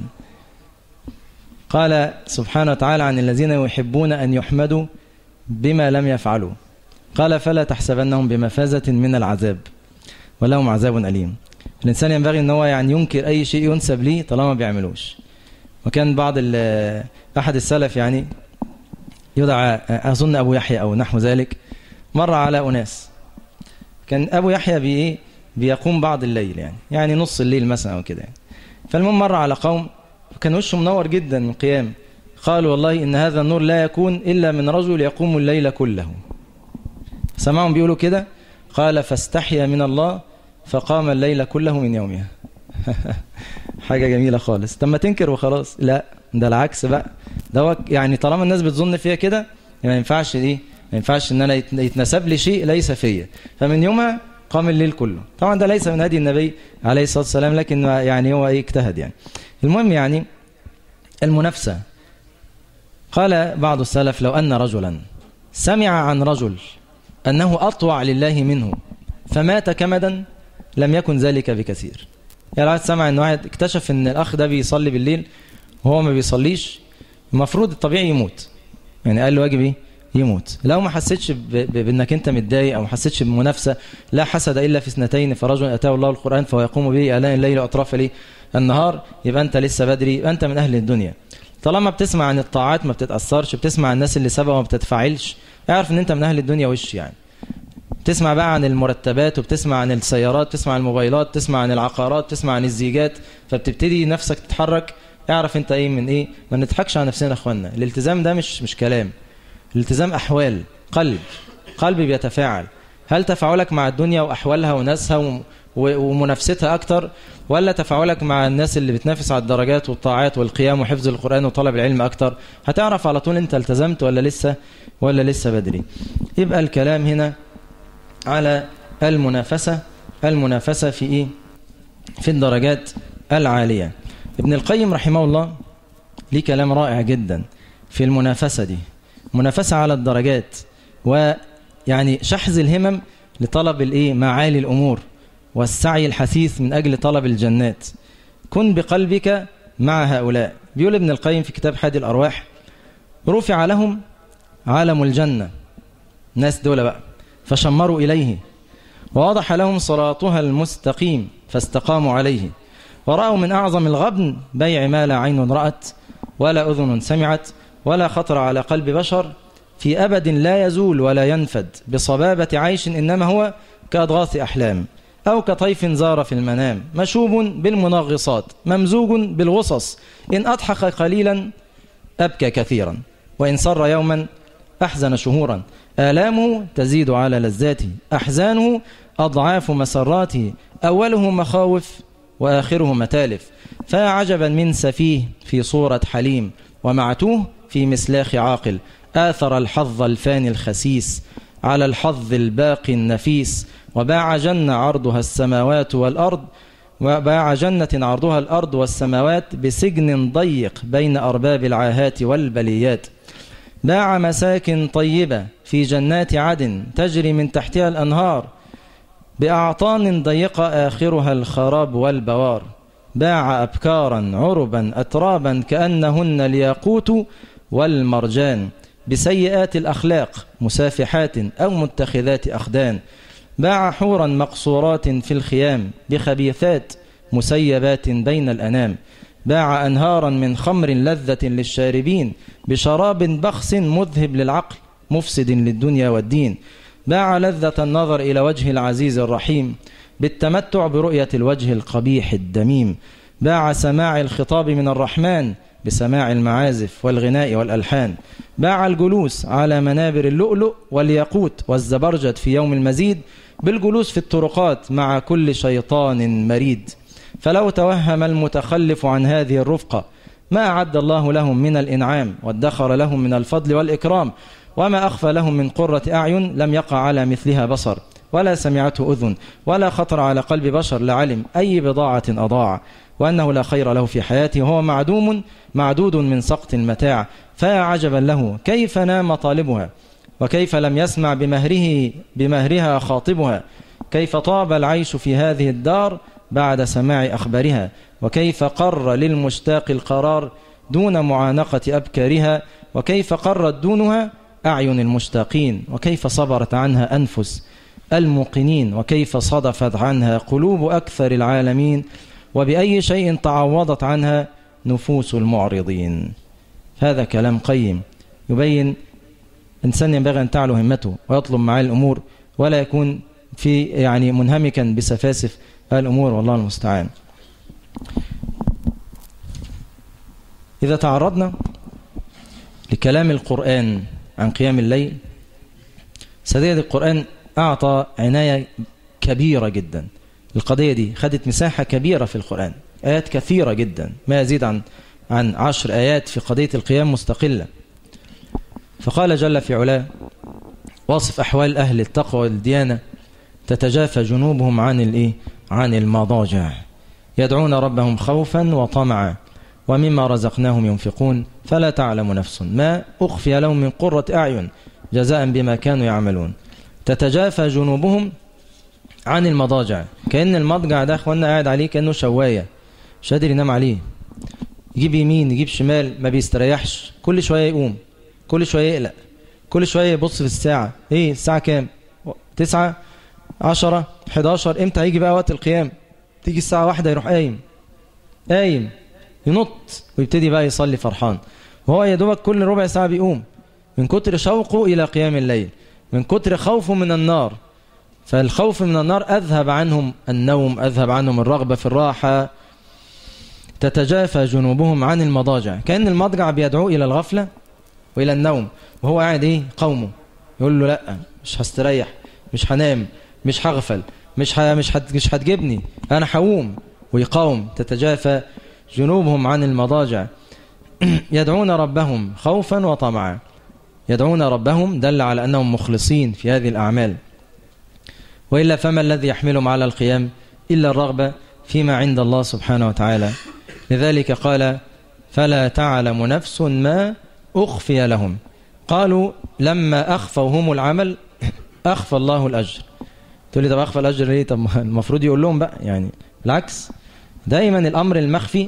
قال سبحانه وتعالى عن الذين يحبون ان يحمدوا بما لم يفعلوا قال فلا تحسبنهم بمفازة من العذاب ولهم عذاب أليم الإنسان ينبغي أن هو يعني ينكر أي شيء ينسب ليه طالما ما بيعملوش وكان بعض أحد السلف يعني يدعى أظن أبو يحيى أو نحو ذلك مر على أناس كان أبو يحيى بي إيه بيقوم بعض الليل يعني يعني نص الليل مثلا أو كده يعني فالمهم مر على قوم وكان وشه منور جدا من قيام قالوا والله إن هذا النور لا يكون إلا من رجل يقوم الليل كله سمعهم بيقولوا كده قال فاستحيا من الله فقام الليل كله من يومها حاجة جميلة خالص طب ما تنكر وخلاص لا ده العكس بقى ده يعني طالما الناس بتظن فيها كده ما ينفعش دي ما ينفعش ان انا يتنسب لي شيء ليس فيا فمن يومها قام الليل كله طبعا ده ليس من هدي النبي عليه الصلاة والسلام لكن يعني هو ايه اجتهد يعني المهم يعني المنافسة قال بعض السلف لو أن رجلا سمع عن رجل أنه أطوع لله منه فمات كمدا لم يكن ذلك بكثير يعني واحد سمع أن واحد اكتشف أن الأخ ده بيصلي بالليل وهو ما بيصليش المفروض الطبيعي يموت يعني قال له واجب ايه يموت لو ما حسيتش بانك انت متضايق او ما حسيتش بمنافسه لا حسد الا في اثنتين فرجل اتاه الله القران فهو يقوم به الان الليل واطراف ليه النهار يبقى انت لسه بدري يبقى انت من اهل الدنيا طالما بتسمع عن الطاعات ما بتتاثرش بتسمع عن الناس اللي سبقوا ما بتتفاعلش اعرف ان انت من اهل الدنيا وش يعني تسمع بقى عن المرتبات وبتسمع عن السيارات تسمع عن الموبايلات تسمع عن العقارات تسمع عن الزيجات فبتبتدي نفسك تتحرك اعرف انت ايه من ايه ما نضحكش على نفسنا يا اخوانا الالتزام ده مش مش كلام الالتزام احوال قلب قلب بيتفاعل هل تفاعلك مع الدنيا واحوالها وناسها ومنافستها اكتر ولا تفاعلك مع الناس اللي بتنافس على الدرجات والطاعات والقيام وحفظ القرآن وطلب العلم اكتر هتعرف على طول انت التزمت ولا لسه ولا لسه بدري يبقى الكلام هنا على المنافسة المنافسة في ايه في الدرجات العالية ابن القيم رحمه الله ليه كلام رائع جدا في المنافسة دي منافسة على الدرجات ويعني شحذ الهمم لطلب الايه معالي الأمور والسعي الحثيث من أجل طلب الجنات كن بقلبك مع هؤلاء بيقول ابن القيم في كتاب حادي الأرواح رفع لهم عالم الجنة ناس دول بقى فشمروا إليه ووضح لهم صراطها المستقيم فاستقاموا عليه ورأوا من أعظم الغبن بيع ما لا عين رأت ولا أذن سمعت ولا خطر على قلب بشر في أبد لا يزول ولا ينفد بصبابة عيش إنما هو كأضغاث أحلام أو كطيف زار في المنام مشوب بالمنغصات ممزوج بالغصص إن أضحك قليلا أبكى كثيرا وإن سر يوما أحزن شهورا آلامه تزيد على لذاته أحزانه أضعاف مسراته أوله مخاوف وآخره متالف فعجبا من سفيه في صورة حليم ومعتوه في مسلاخ عاقل آثر الحظ الفاني الخسيس على الحظ الباقي النفيس وباع جنة عرضها السماوات والأرض وباع جنة عرضها الأرض والسماوات بسجن ضيق بين أرباب العاهات والبليات باع مساكن طيبة في جنات عدن تجري من تحتها الأنهار بأعطان ضيقة آخرها الخراب والبوار باع أبكارا عربا أترابا كأنهن الياقوت والمرجان بسيئات الأخلاق مسافحات أو متخذات أخدان باع حورا مقصورات في الخيام بخبيثات مسيبات بين الأنام باع أنهارا من خمر لذة للشاربين بشراب بخس مذهب للعقل مفسد للدنيا والدين باع لذة النظر إلى وجه العزيز الرحيم بالتمتع برؤية الوجه القبيح الدميم باع سماع الخطاب من الرحمن بسماع المعازف والغناء والألحان باع الجلوس على منابر اللؤلؤ والياقوت والزبرجد في يوم المزيد بالجلوس في الطرقات مع كل شيطان مريد فلو توهم المتخلف عن هذه الرفقة ما أعد الله لهم من الإنعام وادخر لهم من الفضل والإكرام وما أخفى لهم من قرة أعين لم يقع على مثلها بصر ولا سمعته أذن ولا خطر على قلب بشر لعلم أي بضاعة أضاع وأنه لا خير له في حياته وهو معدوم معدود من سقط المتاع فيا عجبا له كيف نام طالبها وكيف لم يسمع بمهره بمهرها خاطبها كيف طاب العيش في هذه الدار بعد سماع أخبارها وكيف قر للمشتاق القرار دون معانقة أبكارها وكيف قرت دونها أعين المشتاقين وكيف صبرت عنها أنفس الموقنين وكيف صدفت عنها قلوب أكثر العالمين وبأي شيء تعوضت عنها نفوس المعرضين هذا كلام قيم يبين إنسان ينبغي أن تعلو همته ويطلب معاه الأمور ولا يكون في يعني منهمكا بسفاسف الأمور والله المستعان إذا تعرضنا لكلام القرآن عن قيام الليل سديد القرآن أعطى عناية كبيرة جدا القضية دي خدت مساحة كبيرة في القرآن آيات كثيرة جدا ما يزيد عن عن عشر آيات في قضية القيام مستقلة فقال جل في علاه واصف أحوال أهل التقوى والديانة تتجافى جنوبهم عن الإيه؟ عن المضاجع يدعون ربهم خوفا وطمعا ومما رزقناهم ينفقون فلا تعلم نفس ما أخفي لهم من قرة أعين جزاء بما كانوا يعملون تتجافى جنوبهم عن المضاجع كأن المضجع ده أخوانا قاعد عليه كأنه شواية مش قادر ينام عليه يجيب يمين يجيب شمال ما بيستريحش كل شوية يقوم كل شوية يقلق كل شوية يبص في الساعة ايه الساعة كام تسعة عشرة حداشر امتى هيجي بقى وقت القيام تيجي الساعة واحدة يروح قايم قايم ينط ويبتدي بقى يصلي فرحان وهو يا دوبك كل ربع ساعة بيقوم من كتر شوقه إلى قيام الليل من كتر خوفه من النار فالخوف من النار أذهب عنهم النوم أذهب عنهم الرغبة في الراحة تتجافى جنوبهم عن المضاجع كأن المضجع بيدعو إلى الغفلة وإلى النوم وهو قاعد إيه قومه يقول له لا مش هستريح مش هنام مش هغفل مش ه... مش هت... مش هتجيبني أنا هقوم ويقاوم تتجافى جنوبهم عن المضاجع يدعون ربهم خوفا وطمعا يدعون ربهم دل على أنهم مخلصين في هذه الأعمال وإلا فما الذي يحملهم على القيام إلا الرغبة فيما عند الله سبحانه وتعالى لذلك قال فلا تعلم نفس ما أخفي لهم قالوا لما أخفوا هم العمل أخفى الله الأجر تقول لي طب أخفى الأجر ليه طب المفروض يقول لهم بقى يعني بالعكس دايما الأمر المخفي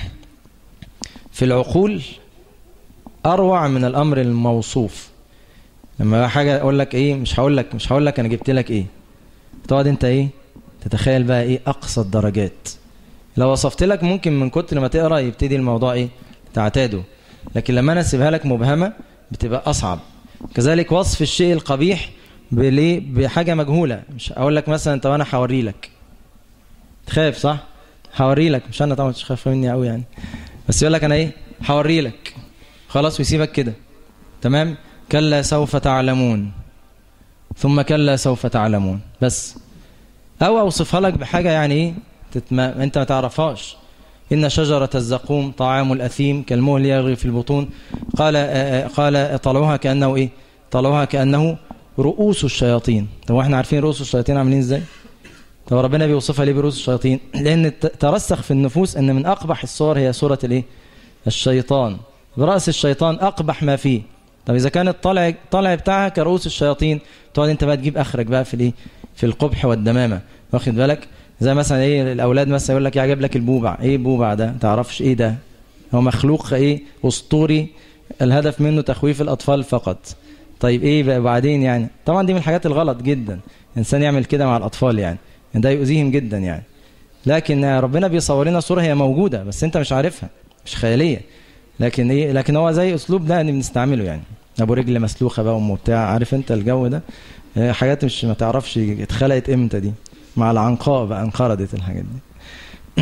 في العقول أروع من الأمر الموصوف لما حاجة أقول لك إيه مش هقول لك مش هقول لك أنا جبت لك إيه تقعد أنت إيه تتخيل بقى إيه أقصى الدرجات لو وصفت لك ممكن من كتر ما تقرأ يبتدي الموضوع إيه تعتاده لكن لما أنا أسيبها لك مبهمة بتبقى أصعب كذلك وصف الشيء القبيح بليه بحاجة مجهولة مش أقول لك مثلا طب أنا هوري لك تخاف صح هوري لك مش أنا طبعا مش خايف مني قوي يعني بس يقول لك أنا إيه هوري لك خلاص ويسيبك كده تمام كلا سوف تعلمون ثم كلا سوف تعلمون بس أو أوصفها لك بحاجة يعني إيه تتم... أنت ما تعرفهاش إن شجرة الزقوم طعام الأثيم كالمهل يغلي في البطون قال آآ قال طلعوها كأنه إيه طلعوها كأنه رؤوس الشياطين طب احنا عارفين رؤوس الشياطين عاملين ازاي طب ربنا بيوصفها ليه برؤوس الشياطين لأن ترسخ في النفوس أن من أقبح الصور هي صورة الإيه الشيطان برأس الشيطان أقبح ما فيه طب إذا كان الطلع الطلع بتاعها كرؤوس الشياطين تقعد أنت بقى تجيب آخرك بقى في الإيه في القبح والدمامة واخد بالك زي مثلا إيه الأولاد مثلا يقول لك يعجب لك البوبع إيه البوبع ده تعرفش إيه ده هو مخلوق إيه أسطوري الهدف منه تخويف الأطفال فقط طيب إيه بقى بعدين يعني طبعا دي من الحاجات الغلط جدا الإنسان يعمل كده مع الأطفال يعني ده يؤذيهم جدا يعني لكن ربنا بيصور لنا صورة هي موجودة بس أنت مش عارفها مش خيالية لكن ايه لكن هو زي اسلوب ده اللي بنستعمله يعني ابو رجل مسلوخه بقى وام بتاع عارف انت الجو ده حاجات مش ما تعرفش اتخلقت امتى دي مع العنقاء بقى انقرضت الحاجات دي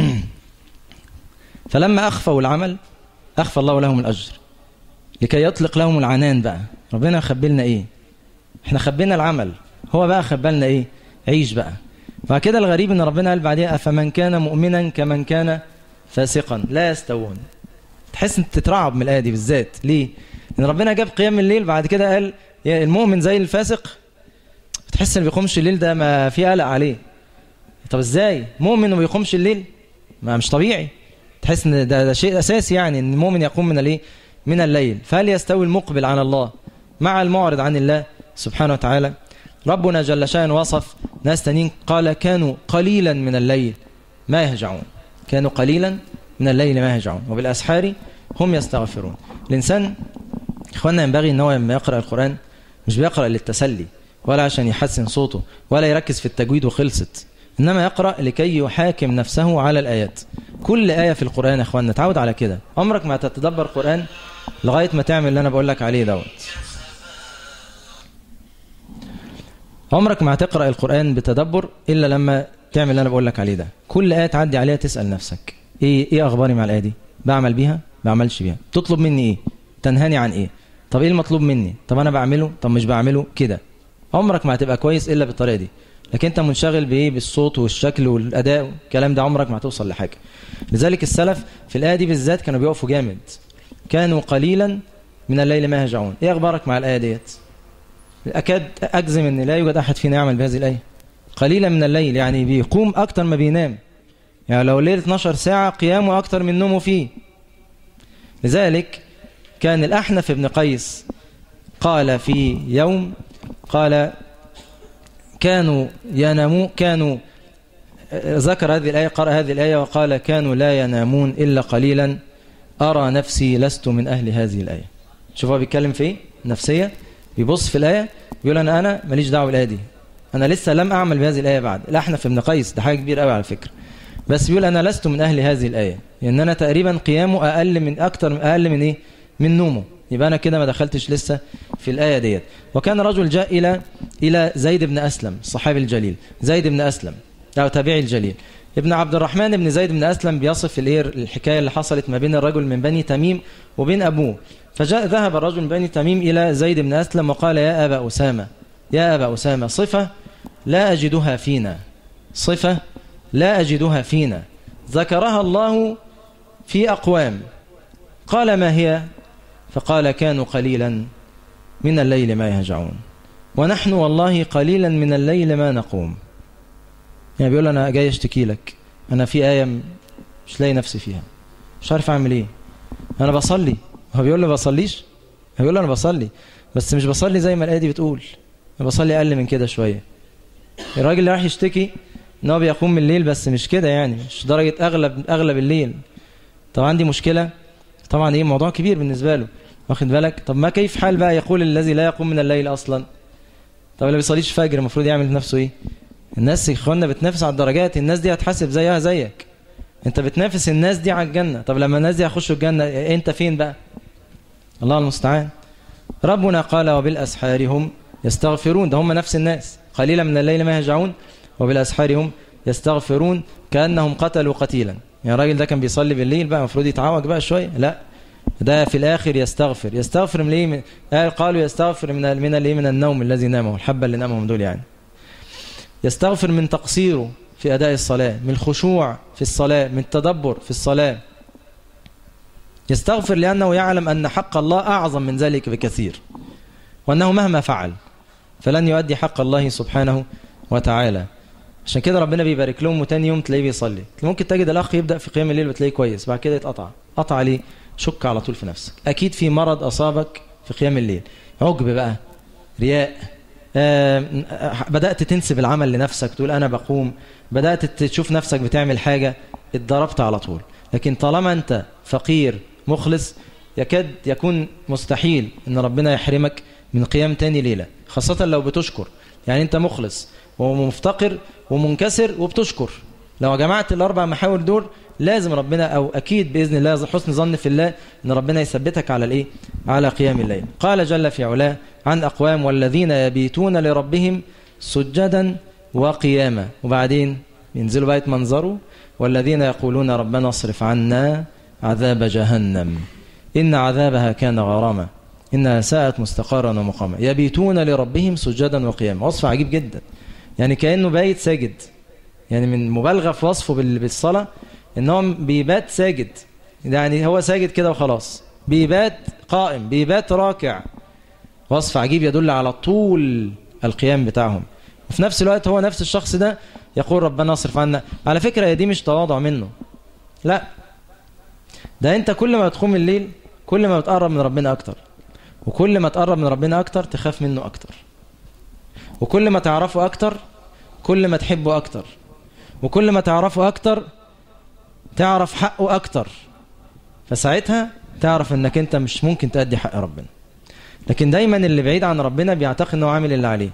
فلما اخفوا العمل اخفى الله لهم الاجر لكي يطلق لهم العنان بقى ربنا خبي لنا ايه احنا خبينا العمل هو بقى خبى لنا ايه عيش بقى فكده الغريب ان ربنا قال بعديها افمن كان مؤمنا كمن كان فاسقا لا يستوون تحس انت تترعب من الايه دي بالذات ليه ان ربنا جاب قيام الليل بعد كده قال المؤمن زي الفاسق بتحس ان بيقومش الليل ده ما في قلق عليه طب ازاي مؤمن وما بيقومش الليل ما مش طبيعي تحس ان ده, ده شيء اساسي يعني ان المؤمن يقوم من الايه من الليل فهل يستوي المقبل على الله مع المعرض عن الله سبحانه وتعالى ربنا جل شأن وصف ناس تانيين قال كانوا قليلا من الليل ما يهجعون كانوا قليلا من الليل ما يهجعون وبالأسحار هم يستغفرون الإنسان إخواننا ينبغي أنه لما يقرأ القرآن مش بيقرأ للتسلي ولا عشان يحسن صوته ولا يركز في التجويد وخلصت إنما يقرأ لكي يحاكم نفسه على الآيات كل آية في القرآن يا إخواننا تعود على كده عمرك ما تتدبر القرآن لغاية ما تعمل اللي أنا بقول لك عليه دوت عمرك ما هتقرأ القرآن بتدبر إلا لما تعمل اللي أنا بقول لك عليه ده كل آية تعدي عليها تسأل نفسك إيه, إيه أخباري مع الآية دي بعمل بيها بعملش بيها تطلب مني إيه تنهاني عن إيه طب إيه المطلوب مني طب أنا بعمله طب مش بعمله كده عمرك ما هتبقى كويس إلا بالطريقة دي لكن أنت منشغل بإيه بالصوت والشكل والأداء والكلام ده عمرك ما هتوصل لحاجة لذلك السلف في الآية دي بالذات كانوا بيقفوا جامد كانوا قليلا من الليل ما يهجعون إيه أخبارك مع الآية ديت أكاد أجزم أن لا يوجد أحد فينا يعمل بهذه الآية قليلا من الليل يعني بيقوم أكتر ما بينام يعني لو الليل 12 ساعة قيامه أكتر من نومه فيه لذلك كان الأحنف بن قيس قال في يوم قال كانوا ينامون كانوا ذكر هذه الآية قرأ هذه الآية وقال كانوا لا ينامون إلا قليلا أرى نفسي لست من أهل هذه الآية شوفوا بيتكلم في إيه نفسية بيبص في الآية بيقول أنا أنا ماليش دعوة بالآية دي أنا لسه لم أعمل بهذه الآية بعد الأحنف ابن قيس ده حاجة كبيرة قوي على فكرة بس بيقول أنا لست من أهل هذه الآية لأن أنا تقريبا قيامه أقل من أكتر أقل من إيه من نومه يبقى أنا كده ما دخلتش لسه في الآية ديت وكان رجل جاء إلى إلى زيد بن أسلم الصحابي الجليل زيد بن أسلم أو تابعي الجليل ابن عبد الرحمن بن زيد بن أسلم بيصف الحكاية اللي حصلت ما بين الرجل من بني تميم وبين أبوه فجاء ذهب الرجل من بني تميم إلى زيد بن أسلم وقال يا أبا أسامة يا أبا أسامة صفة لا أجدها فينا صفة لا أجدها فينا ذكرها الله في أقوام قال ما هي فقال كانوا قليلا من الليل ما يهجعون ونحن والله قليلا من الليل ما نقوم يعني بيقول أنا جاي أشتكي لك أنا في آية مش لاقي نفسي فيها مش عارف أعمل إيه أنا بصلي هو بيقول له بصليش هو بيقول له أنا بصلي بس مش بصلي زي ما الآية دي بتقول أنا بصلي أقل من كده شوية الراجل اللي راح يشتكي ان هو بيقوم من الليل بس مش كده يعني مش درجة أغلب أغلب الليل طب عندي مشكلة طبعا ايه موضوع كبير بالنسبة له واخد بالك طب ما كيف حال بقى يقول الذي لا يقوم من الليل أصلا طب اللي بيصليش فجر المفروض يعمل في نفسه ايه الناس اخواننا بتنافس على الدرجات الناس دي هتحاسب زيها زيك انت بتنافس الناس دي على الجنة طب لما الناس دي هيخشوا الجنة انت فين بقى الله المستعان ربنا قال وبالأسحار هم يستغفرون ده هم نفس الناس قليلا من الليل ما يهجعون وبالأسحار هم يستغفرون كأنهم قتلوا قتيلا يعني الراجل ده كان بيصلي بالليل بقى المفروض يتعوج بقى شوية لا ده في الآخر يستغفر يستغفر من ليه من قال قالوا يستغفر من من الايه من النوم الذي نامه الحبة اللي نامهم دول يعني يستغفر من تقصيره في أداء الصلاة من الخشوع في الصلاة من التدبر في الصلاة يستغفر لأنه يعلم أن حق الله أعظم من ذلك بكثير وأنه مهما فعل فلن يؤدي حق الله سبحانه وتعالى عشان كده ربنا بيبارك لهم وتاني يوم تلاقيه بيصلي ممكن تجد الأخ يبدأ في قيام الليل وتلاقيه كويس بعد كده يتقطع قطع عليه شك على طول في نفسك أكيد في مرض أصابك في قيام الليل عجب بقى رياء بدأت تنسب العمل لنفسك تقول أنا بقوم بدأت تشوف نفسك بتعمل حاجة اتضربت على طول لكن طالما أنت فقير مخلص يكاد يكون مستحيل أن ربنا يحرمك من قيام تاني ليلة خاصة لو بتشكر يعني أنت مخلص ومفتقر ومنكسر وبتشكر لو جمعت الأربع محاور دول لازم ربنا أو أكيد بإذن الله حسن ظن في الله أن ربنا يثبتك على الإيه؟ على قيام الليل قال جل في علاه عن أقوام والذين يبيتون لربهم سجدا وقياما وبعدين ينزلوا بقى منظروا والذين يقولون ربنا اصرف عنا عذاب جهنم إن عذابها كان غراما إنها ساءت مستقرا ومقاما يبيتون لربهم سجدا وقياما وصف عجيب جدا يعني كأنه بايت ساجد يعني من مبالغة في وصفه بالصلاة ان هو بيبات ساجد يعني هو ساجد كده وخلاص بيبات قائم بيبات راكع وصف عجيب يدل على طول القيام بتاعهم وفي نفس الوقت هو نفس الشخص ده يقول ربنا اصرف عنا على فكرة هي دي مش تواضع منه لا ده انت كل ما تقوم الليل كل ما بتقرب من ربنا اكتر وكل ما تقرب من ربنا اكتر تخاف منه اكتر وكل ما تعرفه اكتر كل ما تحبه اكتر وكل ما تعرفه اكتر تعرف حقه اكتر فساعتها تعرف انك انت مش ممكن تأدي حق ربنا لكن دايما اللي بعيد عن ربنا بيعتقد انه عامل اللي عليه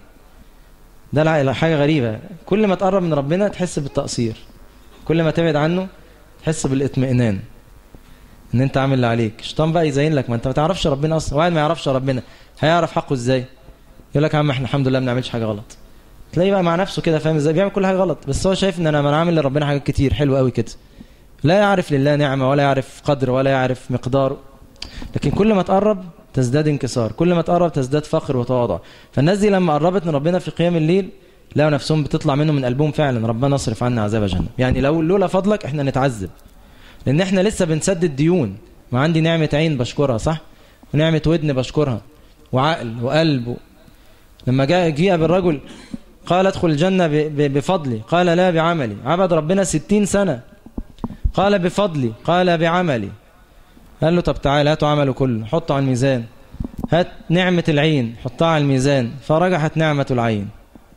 ده حاجة غريبة كل ما تقرب من ربنا تحس بالتقصير كل ما تبعد عنه تحس بالاطمئنان ان انت عامل اللي عليك الشيطان بقى يزين لك ما انت ما تعرفش ربنا اصلا واحد ما يعرفش ربنا هيعرف حقه ازاي يقول لك يا عم احنا الحمد لله ما بنعملش حاجه غلط تلاقيه بقى مع نفسه كده فاهم ازاي بيعمل كل حاجه غلط بس هو شايف ان انا ما عامل لربنا حاجات كتير حلو قوي كده لا يعرف لله نعمه ولا يعرف قدر ولا يعرف مقدار لكن كل ما تقرب تزداد انكسار كل ما تقرب تزداد فقر وتواضع فالناس دي لما قربت من ربنا في قيام الليل لقوا نفسهم بتطلع منهم من قلبهم فعلا ربنا اصرف عنا عذاب جهنم يعني لو لولا فضلك احنا نتعذب لان احنا لسه بنسدد ديون ما عندي نعمة عين بشكرها صح ونعمة ودن بشكرها وعقل وقلب لما جاء جيء بالرجل قال ادخل الجنة بفضلي قال لا بعملي عبد ربنا ستين سنة قال بفضلي قال بعملي قال له طب تعالى هاتوا عمله كله حطه على الميزان هات نعمة العين حطها على الميزان فرجحت نعمة العين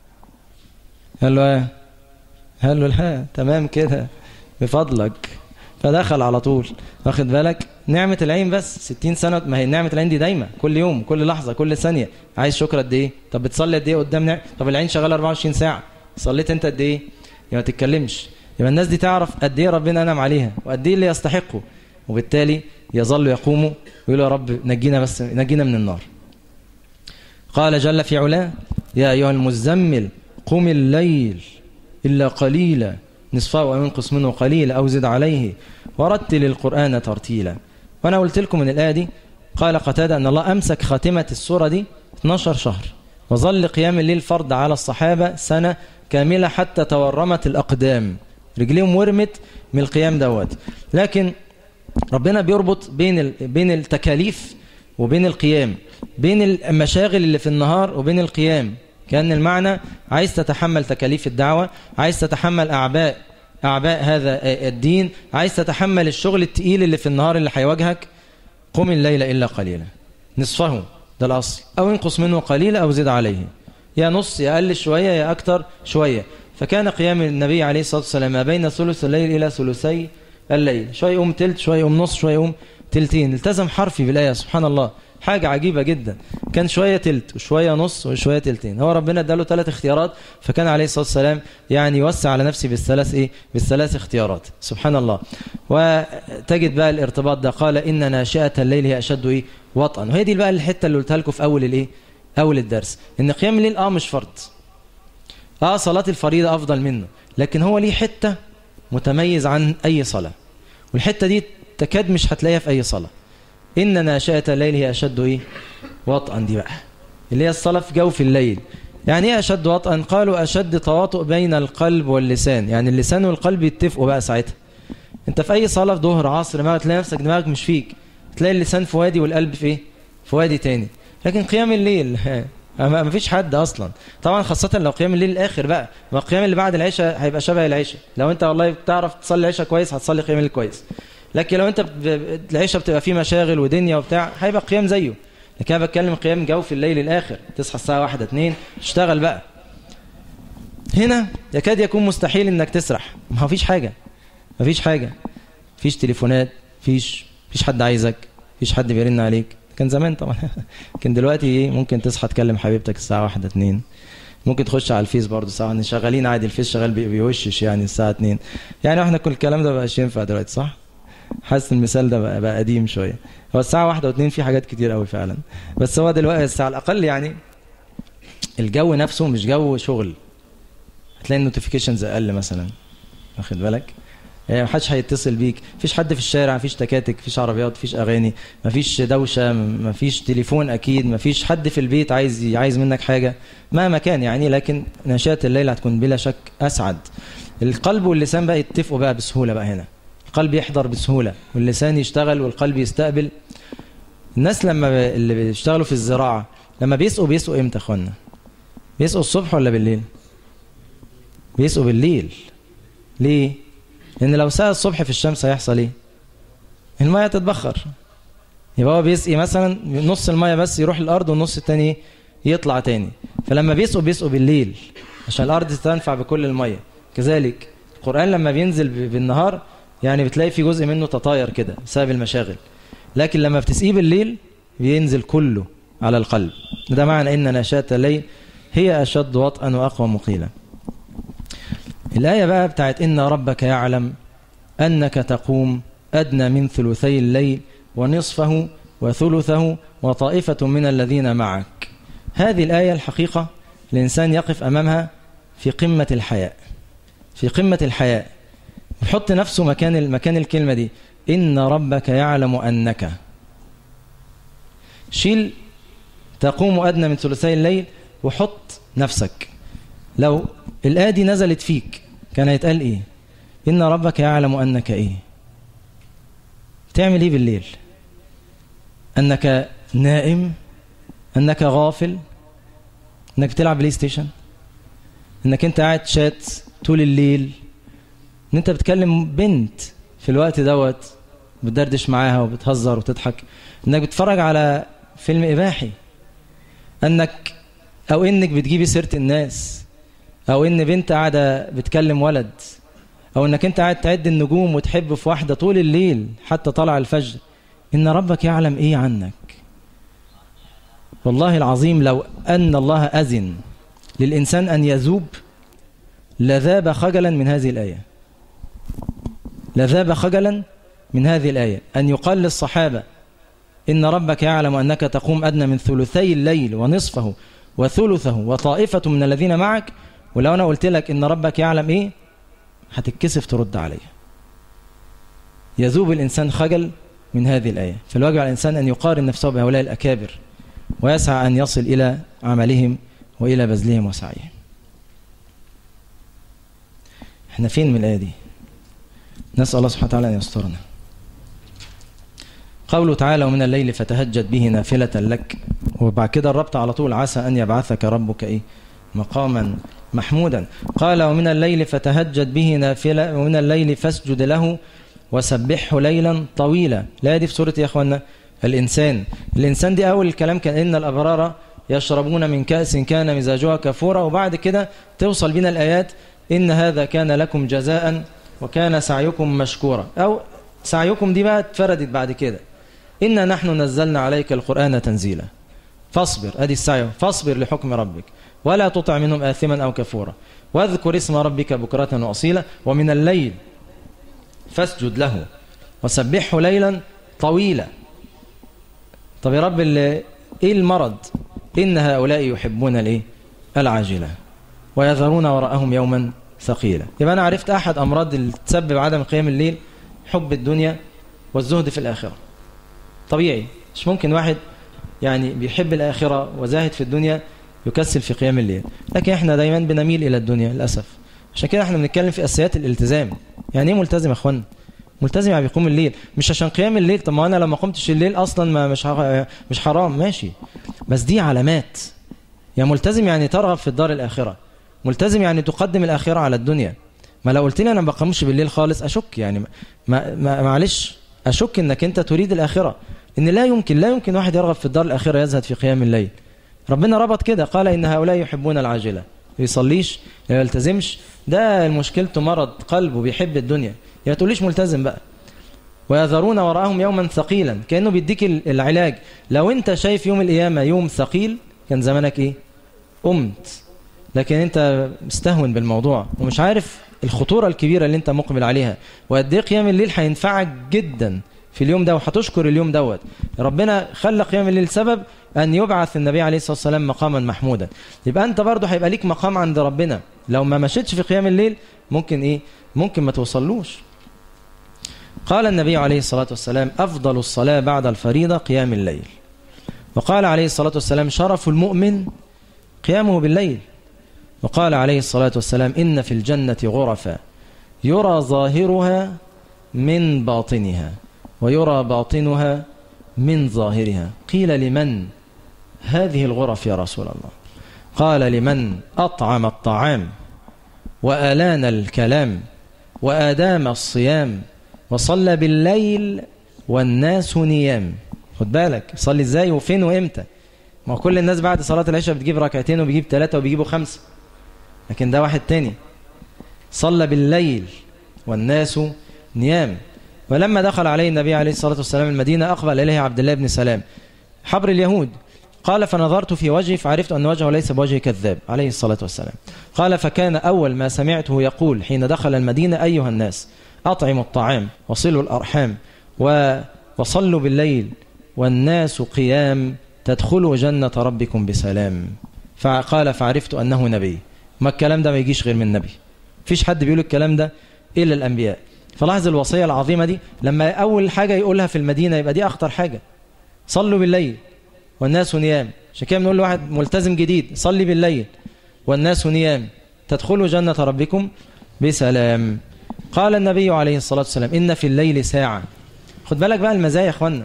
قال له ايه قال له لا تمام كده بفضلك فدخل على طول واخد بالك نعمة العين بس 60 سنة ما هي نعمة العين دي دايما كل يوم كل لحظة كل ثانية عايز شكر قد ايه طب بتصلي قد ايه قدام نعمة طب العين شغالة 24 ساعة صليت انت قد ايه يبقى ما تتكلمش يبقى الناس دي تعرف قد ايه ربنا انعم عليها وقد ايه اللي يستحقه وبالتالي يظل يقوموا ويقولوا يا رب نجينا بس نجينا من النار قال جل في علاه يا أيها المزمل قم الليل إلا قليلا نصفه أو ينقص منه قليلا أو زد عليه ورتل القرآن ترتيلا وأنا قلت لكم من الآية دي قال قتادة أن الله أمسك خاتمة السورة دي 12 شهر وظل قيام الليل فرض على الصحابة سنة كاملة حتى تورمت الأقدام رجليهم ورمت من القيام دوت لكن ربنا بيربط بين بين التكاليف وبين القيام بين المشاغل اللي في النهار وبين القيام كأن المعنى عايز تتحمل تكاليف الدعوة عايز تتحمل أعباء أعباء هذا الدين عايز تتحمل الشغل التقيل اللي في النهار اللي هيواجهك قم الليل إلا قليلا نصفه ده الأصل أو انقص منه قليلا أو زد عليه يا نص يا أقل شوية يا أكتر شوية فكان قيام النبي عليه الصلاة والسلام ما بين ثلث الليل إلى ثلثي الليل شوية يقوم تلت شوية يقوم نص شوية يقوم تلتين التزم حرفي بالآية سبحان الله حاجة عجيبة جدا كان شوية تلت وشوية نص وشوية تلتين هو ربنا اداله ثلاث اختيارات فكان عليه الصلاة والسلام يعني يوسع على نفسه بالثلاث ايه بالثلاث اختيارات سبحان الله وتجد بقى الارتباط ده قال إن ناشئة الليل هي أشد ايه وطئا وهي دي بقى الحتة اللي قلتها لكم في أول الايه أول الدرس إن قيام الليل اه مش فرض اه صلاة الفريضة أفضل منه لكن هو ليه حتة متميز عن أي صلاة والحتة دي تكاد مش هتلاقيها في أي صلاة إن ناشئة الليل هي أشد إيه وطئا دي بقى اللي هي الصلاة في جو في الليل يعني ايه أشد وطئا قالوا أشد تواطؤ بين القلب واللسان يعني اللسان والقلب يتفقوا بقى ساعتها انت في أي صلاة في ظهر عصر ما تلاقي نفسك دماغك مش فيك تلاقي اللسان في وادي والقلب في ايه في وادي تاني لكن قيام الليل ما فيش حد اصلا طبعا خاصة لو قيام الليل الاخر بقى ما القيام اللي بعد العشاء هيبقى شبه العشاء لو انت والله بتعرف تصلي العشاء كويس هتصلي قيام الليل كويس لكن لو انت العيشة بتبقى فيه مشاغل ودنيا وبتاع هيبقى قيام زيه لكن انا بتكلم قيام جو في الليل الاخر تصحى الساعة واحدة اتنين تشتغل بقى هنا يكاد يكون مستحيل انك تسرح ما فيش حاجة ما فيش حاجة فيش تليفونات فيش فيش حد عايزك فيش حد بيرن عليك كان زمان طبعا كان دلوقتي ايه ممكن تصحى تكلم حبيبتك الساعة واحدة اتنين ممكن تخش على الفيس برضه ساعة شغالين عادي الفيس شغال بيوشش يعني الساعة اتنين يعني احنا كل الكلام ده بقاش ينفع دلوقتي صح حاسس المثال ده بقى, بقى قديم شويه هو الساعه واحدة واثنين في حاجات كتير قوي فعلا بس هو دلوقتي الساعه الاقل يعني الجو نفسه مش جو شغل هتلاقي النوتيفيكيشنز اقل مثلا واخد بالك يعني محدش هيتصل بيك مفيش حد في الشارع مفيش تكاتك مفيش عربيات مفيش اغاني مفيش دوشه مفيش تليفون اكيد مفيش حد في البيت عايز عايز منك حاجه مهما كان يعني لكن نشاة الليل هتكون بلا شك اسعد القلب واللسان بقى يتفقوا بقى بسهوله بقى هنا القلب يحضر بسهولة واللسان يشتغل والقلب يستقبل الناس لما ب... اللي بيشتغلوا في الزراعة لما بيسقوا بيسقوا امتى يا اخوانا بيسقوا الصبح ولا بالليل بيسقوا بالليل ليه لان لو سقى الصبح في الشمس هيحصل ايه المية تتبخر يبقى هو بيسقي مثلا نص المية بس يروح الارض والنص التاني يطلع تاني فلما بيسقوا بيسقوا بالليل عشان الارض تنفع بكل المية كذلك القرآن لما بينزل بالنهار يعني بتلاقي في جزء منه تطاير كده بسبب المشاغل لكن لما بتسقيه بالليل بينزل كله على القلب ده معنى ان نشاة الليل هي اشد وطئا واقوى مقيلا الآية بقى بتاعت إن ربك يعلم أنك تقوم أدنى من ثلثي الليل ونصفه وثلثه وطائفة من الذين معك هذه الآية الحقيقة الإنسان يقف أمامها في قمة الحياء في قمة الحياء يحط نفسه مكان مكان الكلمة دي إن ربك يعلم أنك شيل تقوم أدنى من ثلثي الليل وحط نفسك لو الآية دي نزلت فيك كان هيتقال إيه إن ربك يعلم أنك إيه تعمل إيه بالليل أنك نائم أنك غافل أنك بتلعب بلاي ستيشن أنك أنت قاعد شات طول الليل أن أنت بتكلم بنت في الوقت دوت بتدردش معاها وبتهزر وتضحك أنك بتتفرج على فيلم إباحي أنك أو إنك بتجيبي سيرة الناس او ان بنت قاعده بتكلم ولد او انك انت قاعد تعد النجوم وتحب في واحده طول الليل حتى طلع الفجر ان ربك يعلم ايه عنك والله العظيم لو ان الله اذن للانسان ان يذوب لذاب خجلا من هذه الايه لذاب خجلا من هذه الايه ان يقال للصحابه ان ربك يعلم انك تقوم ادنى من ثلثي الليل ونصفه وثلثه وطائفه من الذين معك ولو أنا قلت لك إن ربك يعلم إيه هتتكسف ترد عليه يذوب الإنسان خجل من هذه الآية فالواجب على الإنسان أن يقارن نفسه بهؤلاء الأكابر ويسعى أن يصل إلى عملهم وإلى بذلهم وسعيهم احنا فين من الآية دي نسأل الله سبحانه وتعالى أن يسترنا قوله تعالى ومن الليل فتهجد به نافلة لك وبعد كده الربط على طول عسى أن يبعثك ربك إيه مقاما محمودا قال ومن الليل فتهجد به نافلة ومن الليل فاسجد له وسبحه ليلا طويلا لا دي في سورة يا أخوانا الإنسان الإنسان دي أول الكلام كان إن الأبرار يشربون من كأس كان مزاجها كفورا وبعد كده توصل بنا الآيات إن هذا كان لكم جزاء وكان سعيكم مشكورا أو سعيكم دي بقى اتفردت بعد كده إنا نحن نزلنا عليك القرآن تنزيلا فاصبر أدي السعي فاصبر لحكم ربك ولا تطع منهم آثما أو كفورا واذكر اسم ربك بكرة وأصيلا ومن الليل فاسجد له وسبحه ليلا طويلا طب يا رب ايه المرض إن هؤلاء يحبون الايه العاجلة ويذرون وراءهم يوما ثقيلا يبقى أنا عرفت أحد أمراض اللي تسبب عدم قيام الليل حب الدنيا والزهد في الآخرة طبيعي مش ممكن واحد يعني بيحب الآخرة وزاهد في الدنيا يكسل في قيام الليل لكن احنا دايما بنميل الى الدنيا للاسف عشان كده احنا بنتكلم في اساسيات الالتزام يعني ايه ملتزم يا اخوانا ملتزم يعني بيقوم الليل مش عشان قيام الليل طب ما انا لما قمتش الليل اصلا ما مش مش حرام ماشي بس دي علامات يعني ملتزم يعني ترغب في الدار الاخره ملتزم يعني تقدم الاخره على الدنيا ما لو قلت لي انا ما بقومش بالليل خالص اشك يعني ما ما معلش اشك انك انت تريد الاخره ان لا يمكن لا يمكن واحد يرغب في الدار الاخره يزهد في قيام الليل ربنا ربط كده قال إن هؤلاء يحبون العاجلة يصليش ما يلتزمش ده مشكلته مرض قلبه بيحب الدنيا يا تقوليش ملتزم بقى ويذرون وراءهم يوما ثقيلا كأنه بيديك العلاج لو انت شايف يوم القيامة يوم ثقيل كان زمانك ايه قمت لكن انت مستهون بالموضوع ومش عارف الخطورة الكبيرة اللي انت مقبل عليها وقد ايه قيام الليل هينفعك جدا في اليوم ده وهتشكر اليوم دوت ربنا خلى قيام الليل سبب أن يبعث النبي عليه الصلاة والسلام مقاما محمودا يبقى أنت برضه هيبقى ليك مقام عند ربنا لو ما مشيتش في قيام الليل ممكن إيه ممكن ما توصلوش قال النبي عليه الصلاة والسلام أفضل الصلاة بعد الفريضة قيام الليل وقال عليه الصلاة والسلام شرف المؤمن قيامه بالليل وقال عليه الصلاة والسلام إن في الجنة غرفا يرى ظاهرها من باطنها ويرى باطنها من ظاهرها قيل لمن هذه الغرف يا رسول الله قال لمن أطعم الطعام وألان الكلام وآدام الصيام وصلى بالليل والناس نيام خد بالك صلي ازاي وفين وامتى ما كل الناس بعد صلاة العشاء بتجيب ركعتين وبيجيب ثلاثة وبيجيبوا خمسة لكن ده واحد تاني صلى بالليل والناس نيام ولما دخل عليه النبي عليه الصلاة والسلام المدينة أقبل إليه عبد الله بن سلام حبر اليهود قال فنظرت في وجهه فعرفت أن وجهه ليس بوجه كذاب عليه الصلاة والسلام قال فكان أول ما سمعته يقول حين دخل المدينة أيها الناس أطعموا الطعام وصلوا الأرحام وصلوا بالليل والناس قيام تدخلوا جنة ربكم بسلام فقال فعرفت أنه نبي ما الكلام ده ما يجيش غير من نبي فيش حد بيقول الكلام ده إلا الأنبياء فلاحظ الوصية العظيمة دي لما أول حاجة يقولها في المدينة يبقى دي أخطر حاجة صلوا بالليل والناس نيام عشان كده بنقول لواحد ملتزم جديد صلي بالليل والناس نيام تدخلوا جنة ربكم بسلام قال النبي عليه الصلاة والسلام إن في الليل ساعة خد بالك بقى المزايا يا أخوانا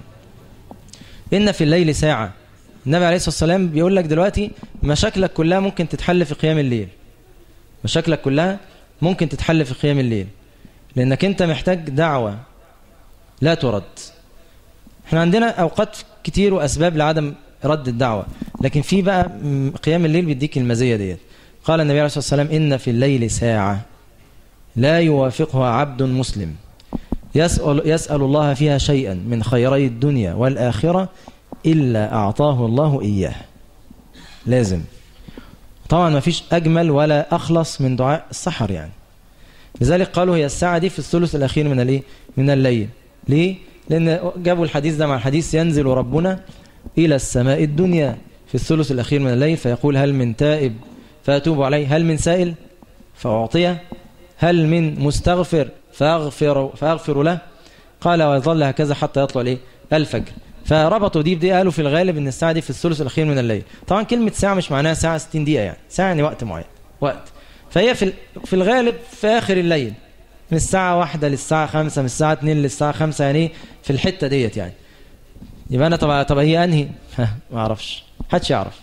إن في الليل ساعة النبي عليه الصلاة والسلام بيقول لك دلوقتي مشاكلك كلها ممكن تتحل في قيام الليل مشاكلك كلها ممكن تتحل في قيام الليل لأنك أنت محتاج دعوة لا ترد احنا عندنا أوقات كتير وأسباب لعدم رد الدعوة لكن في بقى قيام الليل بيديك المزية ديت قال النبي عليه الصلاة والسلام إن في الليل ساعة لا يوافقها عبد مسلم يسأل, يسأل الله فيها شيئا من خيري الدنيا والآخرة إلا أعطاه الله إياه لازم طبعا ما فيش أجمل ولا أخلص من دعاء السحر يعني لذلك قالوا هي الساعة دي في الثلث الأخير من الايه من الليل ليه لأن جابوا الحديث ده مع الحديث ينزل ربنا إلى السماء الدنيا في الثلث الأخير من الليل فيقول هل من تائب فأتوب عليه هل من سائل فأعطيه هل من مستغفر فأغفر, فأغفر له قال ويظل هكذا حتى يطلع ليه الفجر فربطوا دي بدي قالوا في الغالب ان الساعة دي في الثلث الأخير من الليل طبعا كلمة ساعة مش معناها ساعة 60 دقيقة يعني ساعة يعني وقت معين وقت فهي في في الغالب في آخر الليل من الساعة واحدة للساعة خمسة من الساعة اتنين للساعة خمسة يعني في الحتة ديت يعني يبقى أنا طبعا طب هي أنهي ما أعرفش حدش يعرف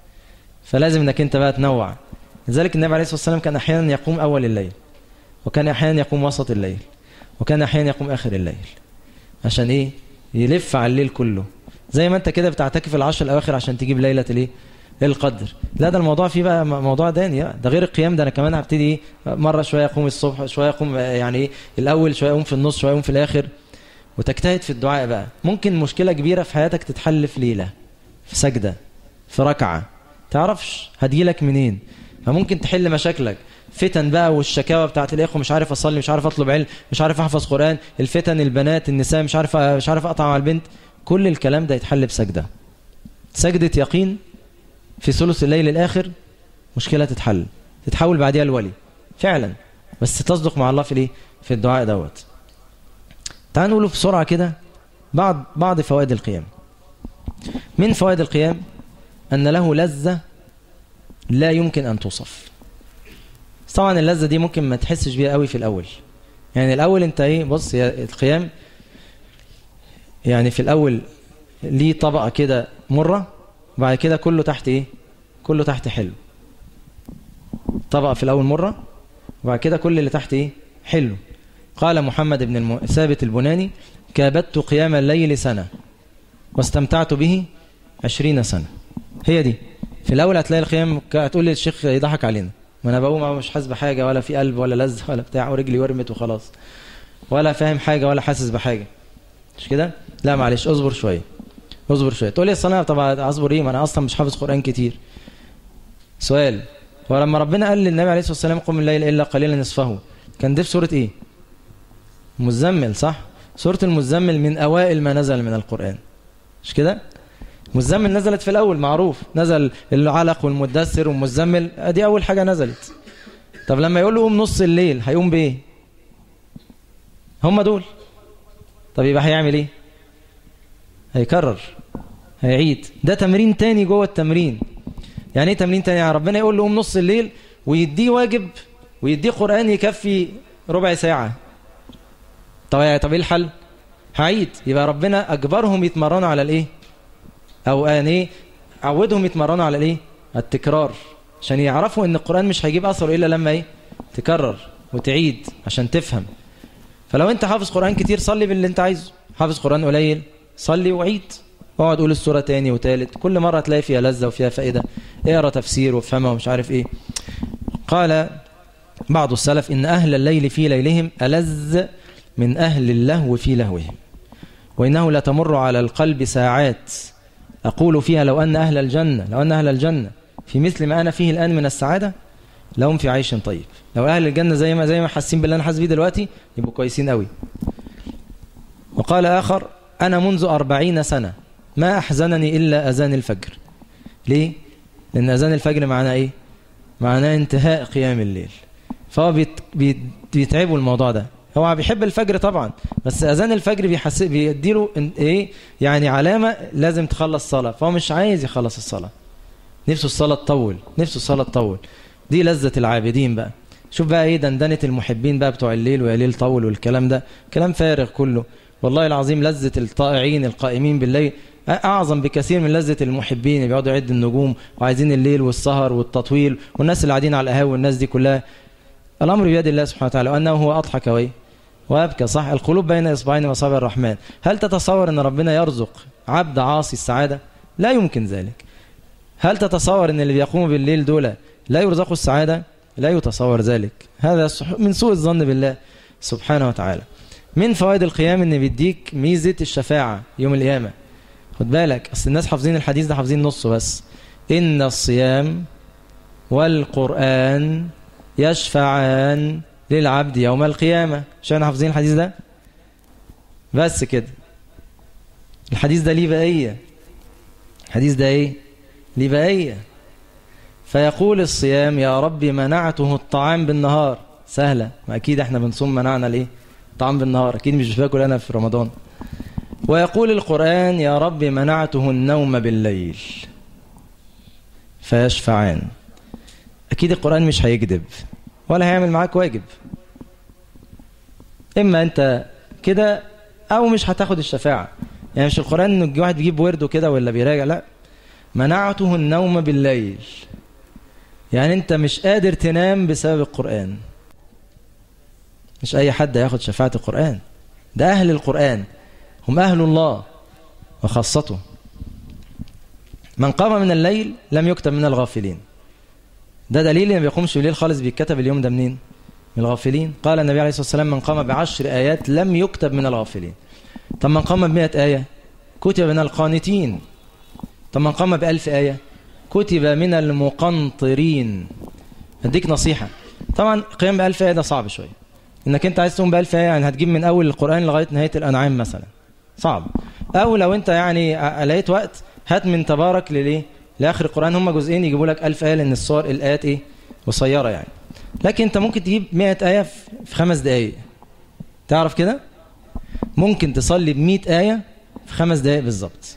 فلازم انك انت بقى تنوع لذلك النبي عليه الصلاة والسلام كان أحيانا يقوم أول الليل وكان أحيانا يقوم وسط الليل وكان أحيانا يقوم آخر الليل عشان إيه يلف على الليل كله زي ما انت كده بتعتكف العشر الأواخر عشان تجيب ليلة الايه القدر لا ده الموضوع فيه بقى موضوع تاني ده غير القيام ده انا كمان هبتدي ايه مره شويه اقوم الصبح شويه اقوم يعني ايه الاول شويه اقوم في النص شويه اقوم في الاخر وتجتهد في الدعاء بقى ممكن مشكله كبيره في حياتك تتحل في ليله في سجده في ركعه تعرفش هتجيلك منين فممكن تحل مشاكلك فتن بقى والشكاوى بتاعت الاخوه مش عارف اصلي مش عارف اطلب علم مش عارف احفظ قران الفتن البنات النساء مش عارف مش عارف اقطع مع البنت كل الكلام ده يتحل بسجده سجده يقين في ثلث الليل الآخر مشكلة تتحل تتحول بعدها الولي فعلا بس تصدق مع الله في الايه في الدعاء دوت تعال نقوله بسرعة كده بعض بعض فوائد القيام من فوائد القيام أن له لذة لا يمكن أن توصف طبعا اللذة دي ممكن ما تحسش بيها قوي في الأول يعني الأول أنت إيه بص يا القيام يعني في الأول ليه طبقة كده مرة وبعد كده كله تحت ايه كله تحت حلو طبقة في الأول مرة وبعد كده كل اللي تحت ايه حلو قال محمد بن الم... ثابت البناني كابدت قيام الليل سنة واستمتعت به عشرين سنة هي دي في الأول هتلاقي القيام هتقول لي الشيخ يضحك علينا ما أنا بقوم مش حاسس بحاجة ولا في قلب ولا لذة ولا بتاع ورجلي ورمت وخلاص ولا فاهم حاجة ولا حاسس بحاجة مش كده لا معلش اصبر شوية اصبر شويه تقول لي اصل انا طب اصبر ايه ما انا اصلا مش حافظ قران كتير سؤال ولما ربنا قال للنبي عليه الصلاه والسلام قم الليل الا قليلا نصفه كان ده في سوره ايه مزمل صح سوره المزمل من اوائل ما نزل من القران مش كده مزمل نزلت في الاول معروف نزل العلق والمدثر والمزمل ادي اول حاجه نزلت طب لما يقول له قوم نص الليل هيقوم بايه هم دول طب يبقى هيعمل ايه هيكرر هيعيد ده تمرين تاني جوه التمرين يعني ايه تمرين تاني يعني ربنا يقول له قوم نص الليل ويديه واجب ويديه قرآن يكفي ربع ساعة طب طب ايه الحل هعيد يبقى ربنا اجبرهم يتمرنوا على الايه او يعني ايه عودهم يتمرنوا على الايه التكرار عشان يعرفوا ان القرآن مش هيجيب اثره الا لما ايه تكرر وتعيد عشان تفهم فلو انت حافظ قرآن كتير صلي باللي انت عايزه حافظ قرآن قليل صلي وعيد اقعد قول السورة تاني وتالت كل مرة تلاقي فيها لذة وفيها فائدة اقرا تفسير وافهمها ومش عارف ايه قال بعض السلف ان اهل الليل في ليلهم ألذ من اهل اللهو في لهوهم وانه لتمر على القلب ساعات اقول فيها لو ان اهل الجنة لو ان اهل الجنة في مثل ما انا فيه الان من السعادة لهم في عيش طيب لو اهل الجنة زي ما زي ما حاسين باللي انا حاسس بيه دلوقتي يبقوا كويسين قوي وقال اخر انا منذ أربعين سنة ما أحزنني إلا أذان الفجر ليه؟ لأن أذان الفجر معناه إيه؟ معناه انتهاء قيام الليل فهو بيت بيت بيتعبوا الموضوع ده هو بيحب الفجر طبعا بس أذان الفجر بيحس بيديله إيه؟ يعني علامة لازم تخلص صلاة فهو مش عايز يخلص الصلاة نفسه الصلاة تطول نفسه الصلاة تطول دي لذة العابدين بقى شوف بقى ايه دندنة المحبين بقى بتوع الليل ويا ليل طول والكلام ده كلام فارغ كله والله العظيم لذة الطائعين القائمين بالليل أعظم بكثير من لذة المحبين اللي بيقعدوا يعد النجوم وعايزين الليل والسهر والتطويل والناس اللي قاعدين على القهاوي والناس دي كلها الأمر بيد الله سبحانه وتعالى وأنه هو أضحك وإيه وأبكى صح القلوب بين إصبعين وأصابع الرحمن هل تتصور أن ربنا يرزق عبد عاصي السعادة لا يمكن ذلك هل تتصور أن اللي بيقوموا بالليل دول لا يرزقوا السعادة لا يتصور ذلك هذا من سوء الظن بالله سبحانه وتعالى من فوائد القيام ان بيديك ميزة الشفاعة يوم القيامة خد بالك اصل الناس حافظين الحديث ده حافظين نصه بس ان الصيام والقرآن يشفعان للعبد يوم القيامة عشان حافظين الحديث ده بس كده الحديث ده ليه بقية الحديث ده ايه ليه بقية فيقول الصيام يا رب منعته الطعام بالنهار سهلة ما اكيد احنا بنصوم منعنا ليه طعام بالنهار أكيد مش باكل أنا في رمضان ويقول القرآن يا رب منعته النوم بالليل فيشفعان أكيد القرآن مش هيكذب ولا هيعمل معاك واجب إما أنت كده أو مش هتاخد الشفاعة يعني مش القرآن إن واحد بيجيب ورده كده ولا بيراجع لا منعته النوم بالليل يعني أنت مش قادر تنام بسبب القرآن مش أي حد ياخد شفاعة القرآن ده أهل القرآن هم أهل الله وخاصته من قام من الليل لم يكتب من الغافلين ده دليل ما بيقومش بالليل خالص بيتكتب اليوم ده منين من الغافلين قال النبي عليه الصلاة والسلام من قام بعشر آيات لم يكتب من الغافلين طب من قام بمئة آية كتب من القانتين طب من قام بألف آية كتب من المقنطرين أديك نصيحة طبعا قيام بألف آية ده صعب شوية انك انت عايز تقوم بألف آية يعني هتجيب من اول القرآن لغاية نهاية الانعام مثلا صعب او لو انت يعني لقيت وقت هات من تبارك لليه لاخر القرآن هم جزئين يجيبوا لك ألف آية لان الصور الايات ايه قصيرة يعني لكن انت ممكن تجيب 100 آية في خمس دقايق تعرف كده ممكن تصلي ب آية في خمس دقايق بالظبط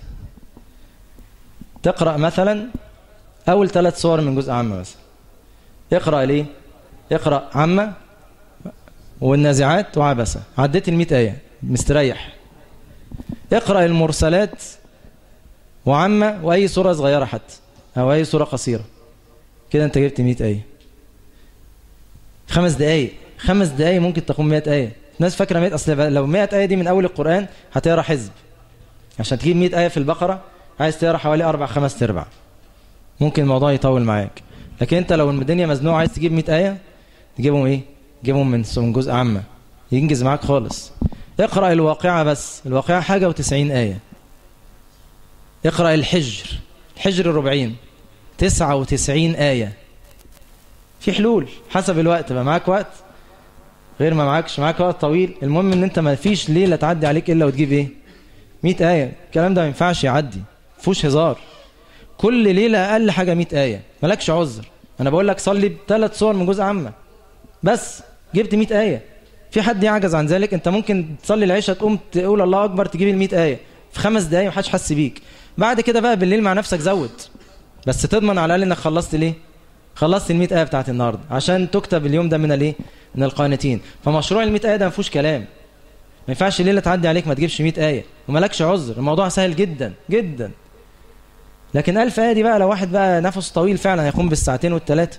تقرأ مثلا اول ثلاث صور من جزء عامة مثلا اقرأ ليه اقرأ عامة والنازعات وعبسة عديت المئة آية مستريح اقرأ المرسلات وعمة وأي سورة صغيرة حتى أو أي سورة قصيرة كده أنت جبت مئة آية خمس دقايق خمس دقايق ممكن تقوم مئة آية الناس فاكرة مئة أصل لو مئة آية دي من أول القرآن هتقرأ حزب عشان تجيب مئة آية في البقرة عايز تقرأ حوالي أربع خمس تربع ممكن الموضوع يطول معاك لكن أنت لو الدنيا مزنوقة عايز تجيب مئة آية تجيبهم إيه جيبهم من من جزء عامة ينجز معاك خالص اقرأ الواقعة بس الواقعة حاجة وتسعين آية اقرأ الحجر الحجر الربعين تسعة وتسعين آية في حلول حسب الوقت بقى معاك وقت غير ما معاكش معاك وقت طويل المهم ان انت ما فيش ليلة تعدي عليك الا وتجيب ايه 100 آية الكلام ده ما ينفعش يعدي فوش هزار كل ليلة اقل حاجة 100 آية مالكش عذر انا بقول لك صلي بثلاث صور من جزء عامة بس جبت 100 آية في حد يعجز عن ذلك انت ممكن تصلي العشاء تقوم تقول الله اكبر تجيب ال 100 آية في خمس دقايق محدش حس بيك بعد كده بقى بالليل مع نفسك زود بس تضمن على الاقل انك خلصت ليه خلصت ال 100 آية بتاعت النهارده عشان تكتب اليوم ده من الايه من القانتين فمشروع ال 100 آية ده ما فيهوش كلام ما ينفعش ليله تعدي عليك ما تجيبش 100 ايه ومالكش عذر الموضوع سهل جدا جدا لكن 1000 ايه دي بقى لو واحد بقى نفسه طويل فعلا هيقوم بالساعتين والثلاثه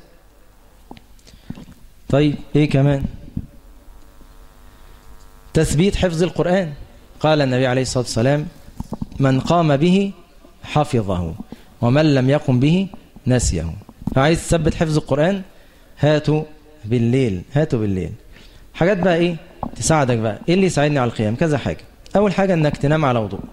طيب ايه كمان تثبيت حفظ القرآن قال النبي عليه الصلاة والسلام من قام به حفظه ومن لم يقم به نسيه فعايز تثبت حفظ القرآن هاتوا بالليل هاتوا بالليل حاجات بقى ايه تساعدك بقى ايه اللي يساعدني على القيام كذا حاجة اول حاجة انك تنام على وضوء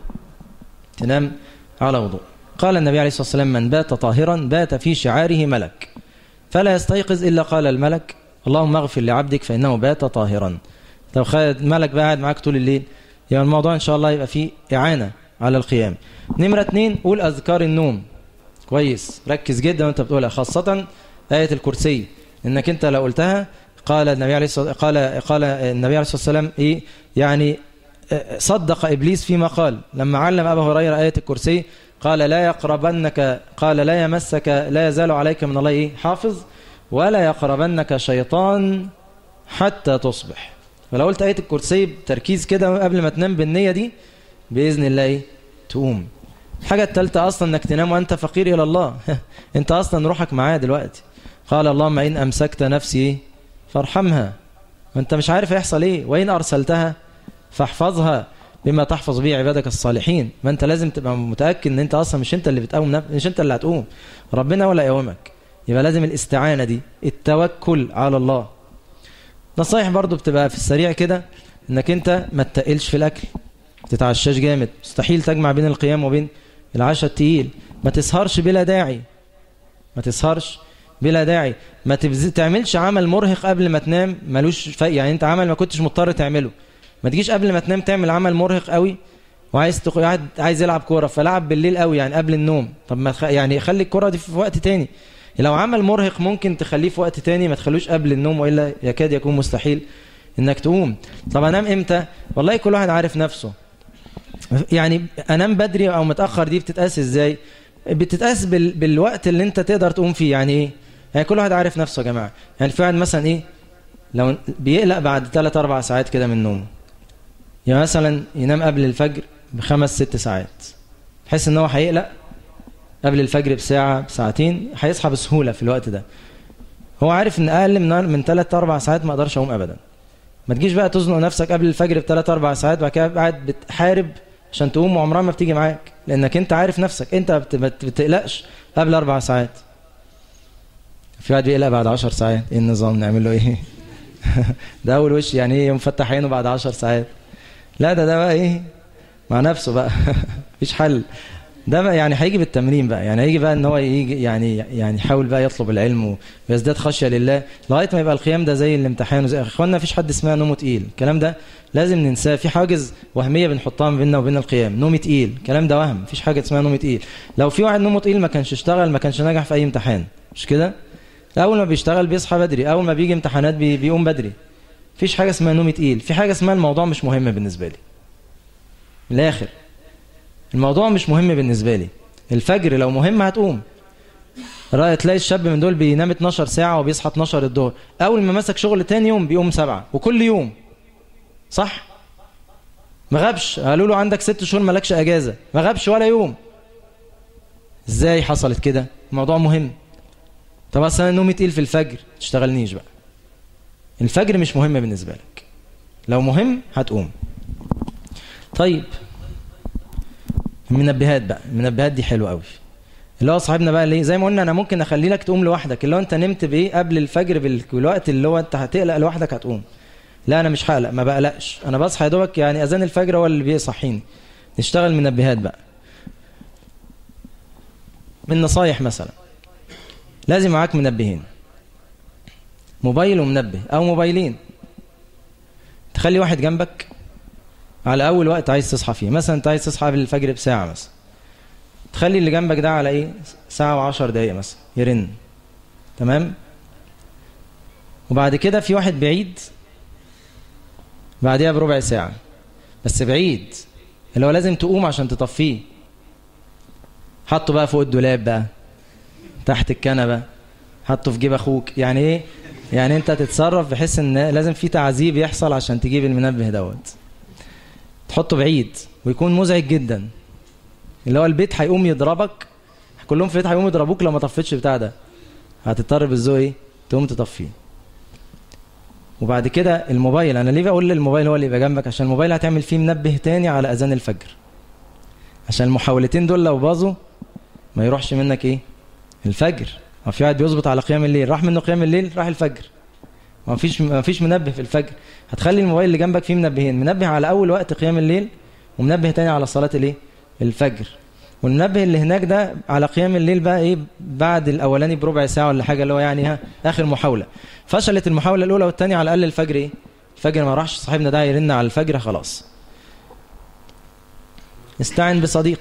تنام على وضوء قال النبي عليه الصلاة والسلام من بات طاهرا بات في شعاره ملك فلا يستيقظ إلا قال الملك اللهم اغفر لعبدك فإنه بات طاهرا لو خد ملك بقى قاعد معاك طول الليل يعني الموضوع إن شاء الله يبقى فيه إعانة على القيام نمرة اتنين قول أذكار النوم كويس ركز جدا وانت بتقولها خاصة آية الكرسي انك انت لو قلتها قال النبي عليه الصلاة قال قال النبي عليه الصلاة والسلام ايه يعني صدق ابليس فيما قال لما علم ابا هريره ايه الكرسي قال لا يقربنك قال لا يمسك لا يزال عليك من الله ايه حافظ ولا يقربنك شيطان حتى تصبح فلو قلت آية الكرسي بتركيز كده قبل ما تنام بالنية دي بإذن الله إيه؟ تقوم الحاجة الثالثة أصلا أنك تنام وأنت فقير إلى الله أنت أصلا روحك معاه دلوقتي قال اللهم إن أمسكت نفسي فارحمها وأنت مش عارف هيحصل إيه وإن أرسلتها فاحفظها بما تحفظ به عبادك الصالحين ما أنت لازم تبقى متأكد أن أنت أصلا مش أنت اللي بتقوم نف... مش أنت اللي هتقوم ربنا ولا يقومك يبقى لازم الاستعانة دي التوكل على الله نصايح برضو بتبقى في السريع كده انك انت ما تتقلش في الاكل ما تتعشاش جامد مستحيل تجمع بين القيام وبين العشاء التقيل ما تسهرش بلا داعي ما تسهرش بلا داعي ما تبز... تعملش عمل مرهق قبل ما تنام ملوش ف... يعني انت عمل ما كنتش مضطر تعمله ما تجيش قبل ما تنام تعمل عمل مرهق قوي وعايز تق... قاعد عايز يلعب كوره فلعب بالليل قوي يعني قبل النوم طب ما تخ... يعني خلي الكوره دي في وقت تاني لو عمل مرهق ممكن تخليه في وقت تاني ما تخلوش قبل النوم وإلا يكاد يكون مستحيل انك تقوم طب انام امتى والله كل واحد عارف نفسه يعني انام بدري او متاخر دي بتتقاس ازاي بتتقاس بال... بالوقت اللي انت تقدر تقوم فيه يعني ايه يعني كل واحد عارف نفسه يا جماعه يعني في واحد مثلا ايه لو بيقلق بعد 3 4 ساعات كده من النوم يعني مثلا ينام قبل الفجر بخمس ست ساعات تحس ان هو هيقلق قبل الفجر بساعة بساعتين هيصحى بسهولة في الوقت ده هو عارف ان اقل من من 3 4 ساعات ما اقدرش اقوم ابدا ما تجيش بقى تزنق نفسك قبل الفجر ب 3 4 ساعات وبعد كده قاعد بتحارب عشان تقوم وعمرها ما بتيجي معاك لانك انت عارف نفسك انت ما بتقلقش قبل اربع ساعات في واحد بيقلق بعد 10 ساعات ايه النظام نعمل له ايه ده اول وش يعني ايه مفتح عينه بعد 10 ساعات لا ده ده بقى ايه مع نفسه بقى مفيش حل ده بقى يعني هيجي بالتمرين بقى يعني هيجي بقى ان هو يجي يعني يعني يحاول بقى يطلب العلم ويزداد خشيه لله لغايه ما يبقى القيام ده زي الامتحان وزي اخواننا مفيش حد اسمها نومه تقيل الكلام ده لازم ننساه في حاجز وهميه بنحطها ما بيننا وبين القيام نوم تقيل الكلام ده وهم مفيش حاجه اسمها نوم تقيل لو في واحد نومه تقيل ما كانش اشتغل ما كانش نجح في اي امتحان مش كده اول ما بيشتغل بيصحى بدري اول ما بيجي امتحانات بي بيقوم بدري مفيش حاجه اسمها نوم تقيل في حاجه اسمها الموضوع مش مهم بالنسبه لي من الاخر الموضوع مش مهم بالنسبه لي الفجر لو مهم هتقوم رأي تلاقي الشاب من دول بينام 12 ساعة وبيصحى 12 الظهر أول ما مسك شغل تاني يوم بيقوم سبعة وكل يوم صح ما غابش قالوا له عندك ست شهور مالكش أجازة ما غابش ولا يوم ازاي حصلت كده الموضوع مهم طب اصل انا نومي تقيل في الفجر تشتغلنيش بقى الفجر مش مهم بالنسبة لك لو مهم هتقوم طيب المنبهات بقى المنبهات دي حلوه قوي اللي هو صاحبنا بقى ليه زي ما قلنا انا ممكن اخلي لك تقوم لوحدك اللي هو انت نمت بايه قبل الفجر بالوقت اللي هو انت هتقلق لوحدك هتقوم لا انا مش هقلق ما بقلقش انا بصحى يا دوبك يعني اذان الفجر هو اللي بيصحيني نشتغل منبهات بقى من نصايح مثلا لازم معاك منبهين موبايل ومنبه او موبايلين تخلي واحد جنبك على اول وقت عايز تصحى فيه مثلا انت عايز تصحى قبل الفجر بساعه مثلا تخلي اللي جنبك ده على ايه ساعه وعشر دقايق مثلا يرن تمام وبعد كده في واحد بعيد بعديها بربع ساعه بس بعيد اللي هو لازم تقوم عشان تطفيه حطه بقى فوق الدولاب بقى تحت الكنبه حطه في جيب اخوك يعني ايه يعني انت تتصرف بحيث ان لازم في تعذيب يحصل عشان تجيب المنبه دوت تحطه بعيد ويكون مزعج جدا اللي هو البيت هيقوم يضربك كلهم في البيت هيقوموا يضربوك لو ما طفيتش بتاع ده هتضطر بالذوق ايه تقوم تطفيه وبعد كده الموبايل انا ليه بقول الموبايل هو اللي يبقى جنبك عشان الموبايل هتعمل فيه منبه تاني على اذان الفجر عشان المحاولتين دول لو باظوا ما يروحش منك ايه الفجر ما في واحد بيظبط على قيام الليل راح منه قيام الليل راح الفجر ما فيش ما فيش منبه في الفجر هتخلي الموبايل اللي جنبك فيه منبهين منبه على اول وقت قيام الليل ومنبه تاني على صلاه الايه الفجر والمنبه اللي هناك ده على قيام الليل بقى ايه بعد الاولاني بربع ساعه ولا حاجه اللي هو يعني ها اخر محاوله فشلت المحاوله الاولى والثانيه على الاقل الفجر ايه الفجر ما راحش صاحبنا ده يرن على الفجر خلاص استعن بصديق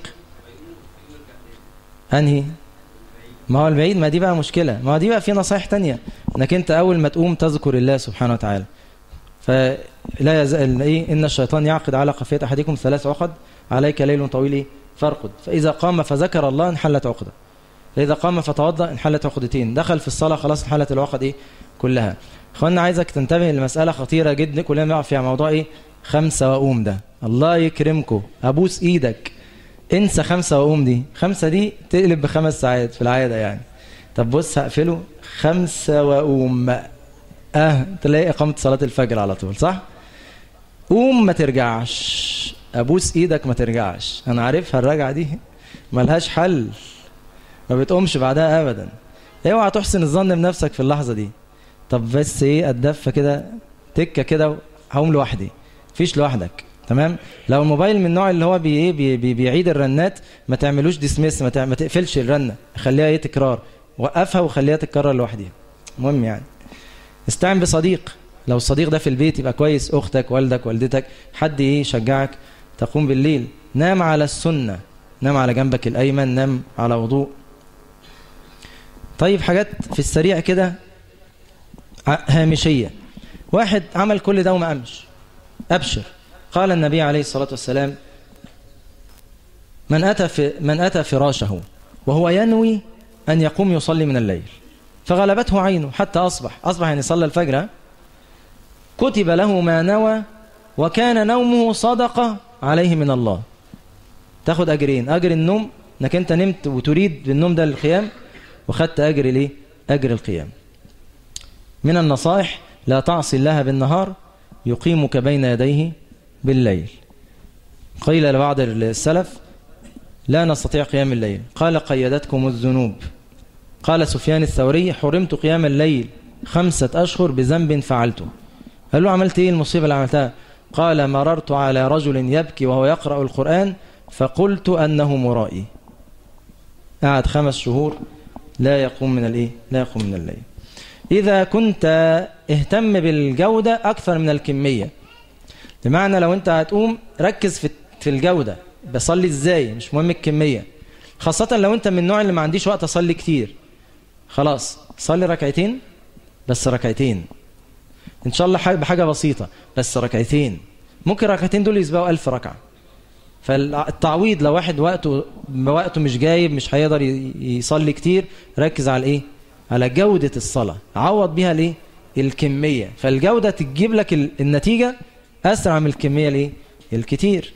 انهي ما هو البعيد ما دي بقى مشكله ما هو دي بقى في نصايح تانية انك انت اول ما تقوم تذكر الله سبحانه وتعالى فلا يزال ايه ان الشيطان يعقد على قفيه احدكم ثلاث عقد عليك ليل طويل ايه فارقد فإذا قام فذكر الله انحلت عقدة فإذا قام فتوضأ انحلت عقدتين دخل في الصلاة خلاص انحلت العقد إيه كلها اخوانا عايزك تنتبه لمسألة خطيرة جدا كلنا بنقع فيها موضوع إيه خمسة وأقوم ده الله يكرمكم أبوس إيدك انسى خمسة وأقوم دي خمسة دي تقلب بخمس ساعات في العادة يعني طب بص هقفله خمسة وأقوم اه تلاقي إقامة صلاة الفجر على طول صح قوم ما ترجعش ابوس ايدك ما ترجعش انا عارفها الرجعه دي ملهاش حل ما بتقومش بعدها ابدا اوعى تحسن الظن بنفسك في اللحظه دي طب بس ايه الدفه كده تكه كده هقوم لوحدي مفيش لوحدك تمام لو الموبايل من النوع اللي هو بي ايه بي بي بيعيد الرنات ما تعملوش ديسميس ما, ما تقفلش الرنه خليها ايه تكرار وقفها وخليها تتكرر لوحدها المهم يعني استعن بصديق لو الصديق ده في البيت يبقى كويس اختك والدك والدتك حد ايه يشجعك تقوم بالليل نام على السنة نام على جنبك الأيمن نام على وضوء طيب حاجات في السريع كده هامشية واحد عمل كل ده وما قامش أبشر قال النبي عليه الصلاة والسلام من أتى, في من أتى فراشه وهو ينوي أن يقوم يصلي من الليل فغلبته عينه حتى أصبح أصبح يعني صلى الفجر كتب له ما نوى وكان نومه صدقة عليه من الله تاخد أجرين أجر النوم أنك أنت نمت وتريد بالنوم ده للقيام وخدت أجر ليه أجر القيام من النصائح لا تعصي الله بالنهار يقيمك بين يديه بالليل قيل لبعض السلف لا نستطيع قيام الليل قال قيدتكم الذنوب قال سفيان الثوري حرمت قيام الليل خمسة أشهر بذنب فعلته قال له عملت ايه المصيبة اللي عملتها قال مررت على رجل يبكي وهو يقرأ القرآن فقلت أنه مرائي قعد خمس شهور لا يقوم من الايه لا يقوم من الليل إذا كنت اهتم بالجودة أكثر من الكمية بمعنى لو أنت هتقوم ركز في في الجودة بصلي إزاي مش مهم الكمية خاصة لو أنت من النوع اللي ما عنديش وقت أصلي كتير خلاص صلي ركعتين بس ركعتين ان شاء الله بحاجه بسيطه بس ركعتين ممكن ركعتين دول يسبقوا ألف ركعه فالتعويض لو واحد وقته وقته مش جايب مش هيقدر يصلي كتير ركز على ايه على جوده الصلاه عوض بيها الايه الكميه فالجوده تجيب لك النتيجه اسرع من الكميه الايه الكتير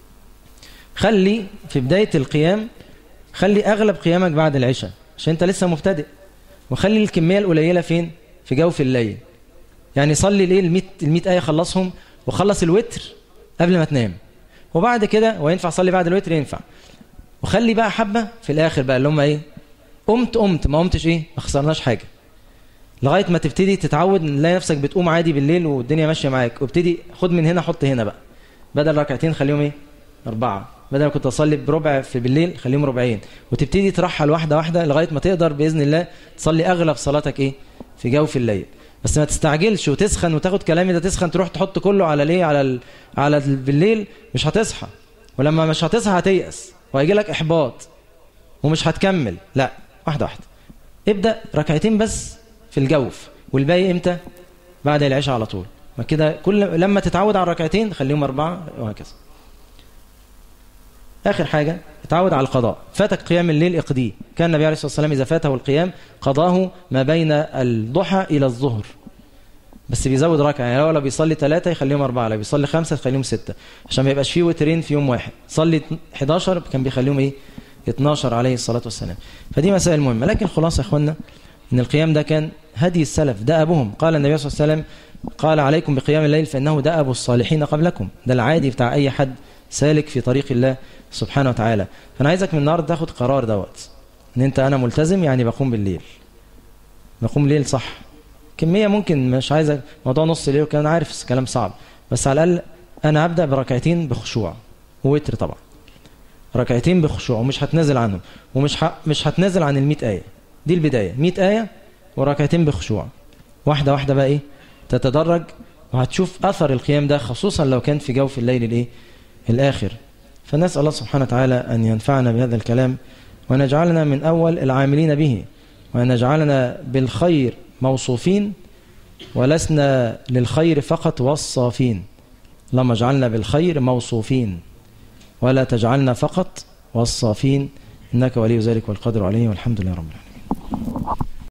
خلي في بدايه القيام خلي اغلب قيامك بعد العشاء عشان انت لسه مبتدئ وخلي الكميه القليله فين في جوف الليل يعني صلي الايه ال 100 ايه خلصهم وخلص الوتر قبل ما تنام وبعد كده وينفع صلي بعد الوتر ينفع وخلي بقى حبه في الاخر بقى اللي هم ايه قمت قمت ما قمتش ايه ما خسرناش حاجه لغايه ما تبتدي تتعود نلاقي نفسك بتقوم عادي بالليل والدنيا ماشيه معاك وابتدي خد من هنا حط هنا بقى بدل ركعتين خليهم ايه اربعه بدل ما كنت اصلي بربع في بالليل خليهم ربعين وتبتدي ترحل واحده واحده لغايه ما تقدر باذن الله تصلي اغلب صلاتك ايه في جوف الليل بس ما تستعجلش وتسخن وتاخد كلامي ده تسخن تروح تحط كله على ليه على ال... على ال... بالليل مش هتصحى ولما مش هتصحى هتيأس وهيجي لك احباط ومش هتكمل لا واحده واحده ابدا ركعتين بس في الجوف والباقي امتى بعد العشاء على طول ما كده كل لما تتعود على الركعتين خليهم اربعه وهكذا آخر حاجة اتعود على القضاء فاتك قيام الليل اقضيه كان النبي عليه الصلاة والسلام إذا فاته القيام قضاه ما بين الضحى إلى الظهر بس بيزود ركعة يعني لو لو بيصلي ثلاثة يخليهم أربعة لو بيصلي خمسة يخليهم ستة عشان ما يبقاش فيه وترين في يوم واحد صلي 11 كان بيخليهم إيه 12 عليه الصلاة والسلام فدي مسائل مهمة لكن خلاصة يا إخوانا إن القيام ده كان هدي السلف ده أبوهم قال النبي صلى الله عليه وسلم قال عليكم بقيام الليل فإنه ده أبو الصالحين قبلكم ده العادي بتاع أي حد سالك في طريق الله سبحانه وتعالى فأنا عايزك من النهاردة تاخد قرار دوت إن أنت أنا ملتزم يعني بقوم بالليل بقوم الليل صح كمية ممكن مش عايزة موضوع نص الليل وكان عارف كلام صعب بس على الأقل أنا هبدأ بركعتين بخشوع ووتر طبعا ركعتين بخشوع ومش هتنازل عنهم ومش ح... مش هتنازل عن ال آية دي البداية 100 آية وركعتين بخشوع واحدة واحدة بقى إيه تتدرج وهتشوف أثر القيام ده خصوصا لو كان في جوف الليل الإيه الآخر فنسأل الله سبحانه وتعالى أن ينفعنا بهذا الكلام ونجعلنا من أول العاملين به ونجعلنا بالخير موصوفين ولسنا للخير فقط وصافين اللهم اجعلنا بالخير موصوفين ولا تجعلنا فقط وصافين إنك ولي ذلك والقدر عليه والحمد لله رب العالمين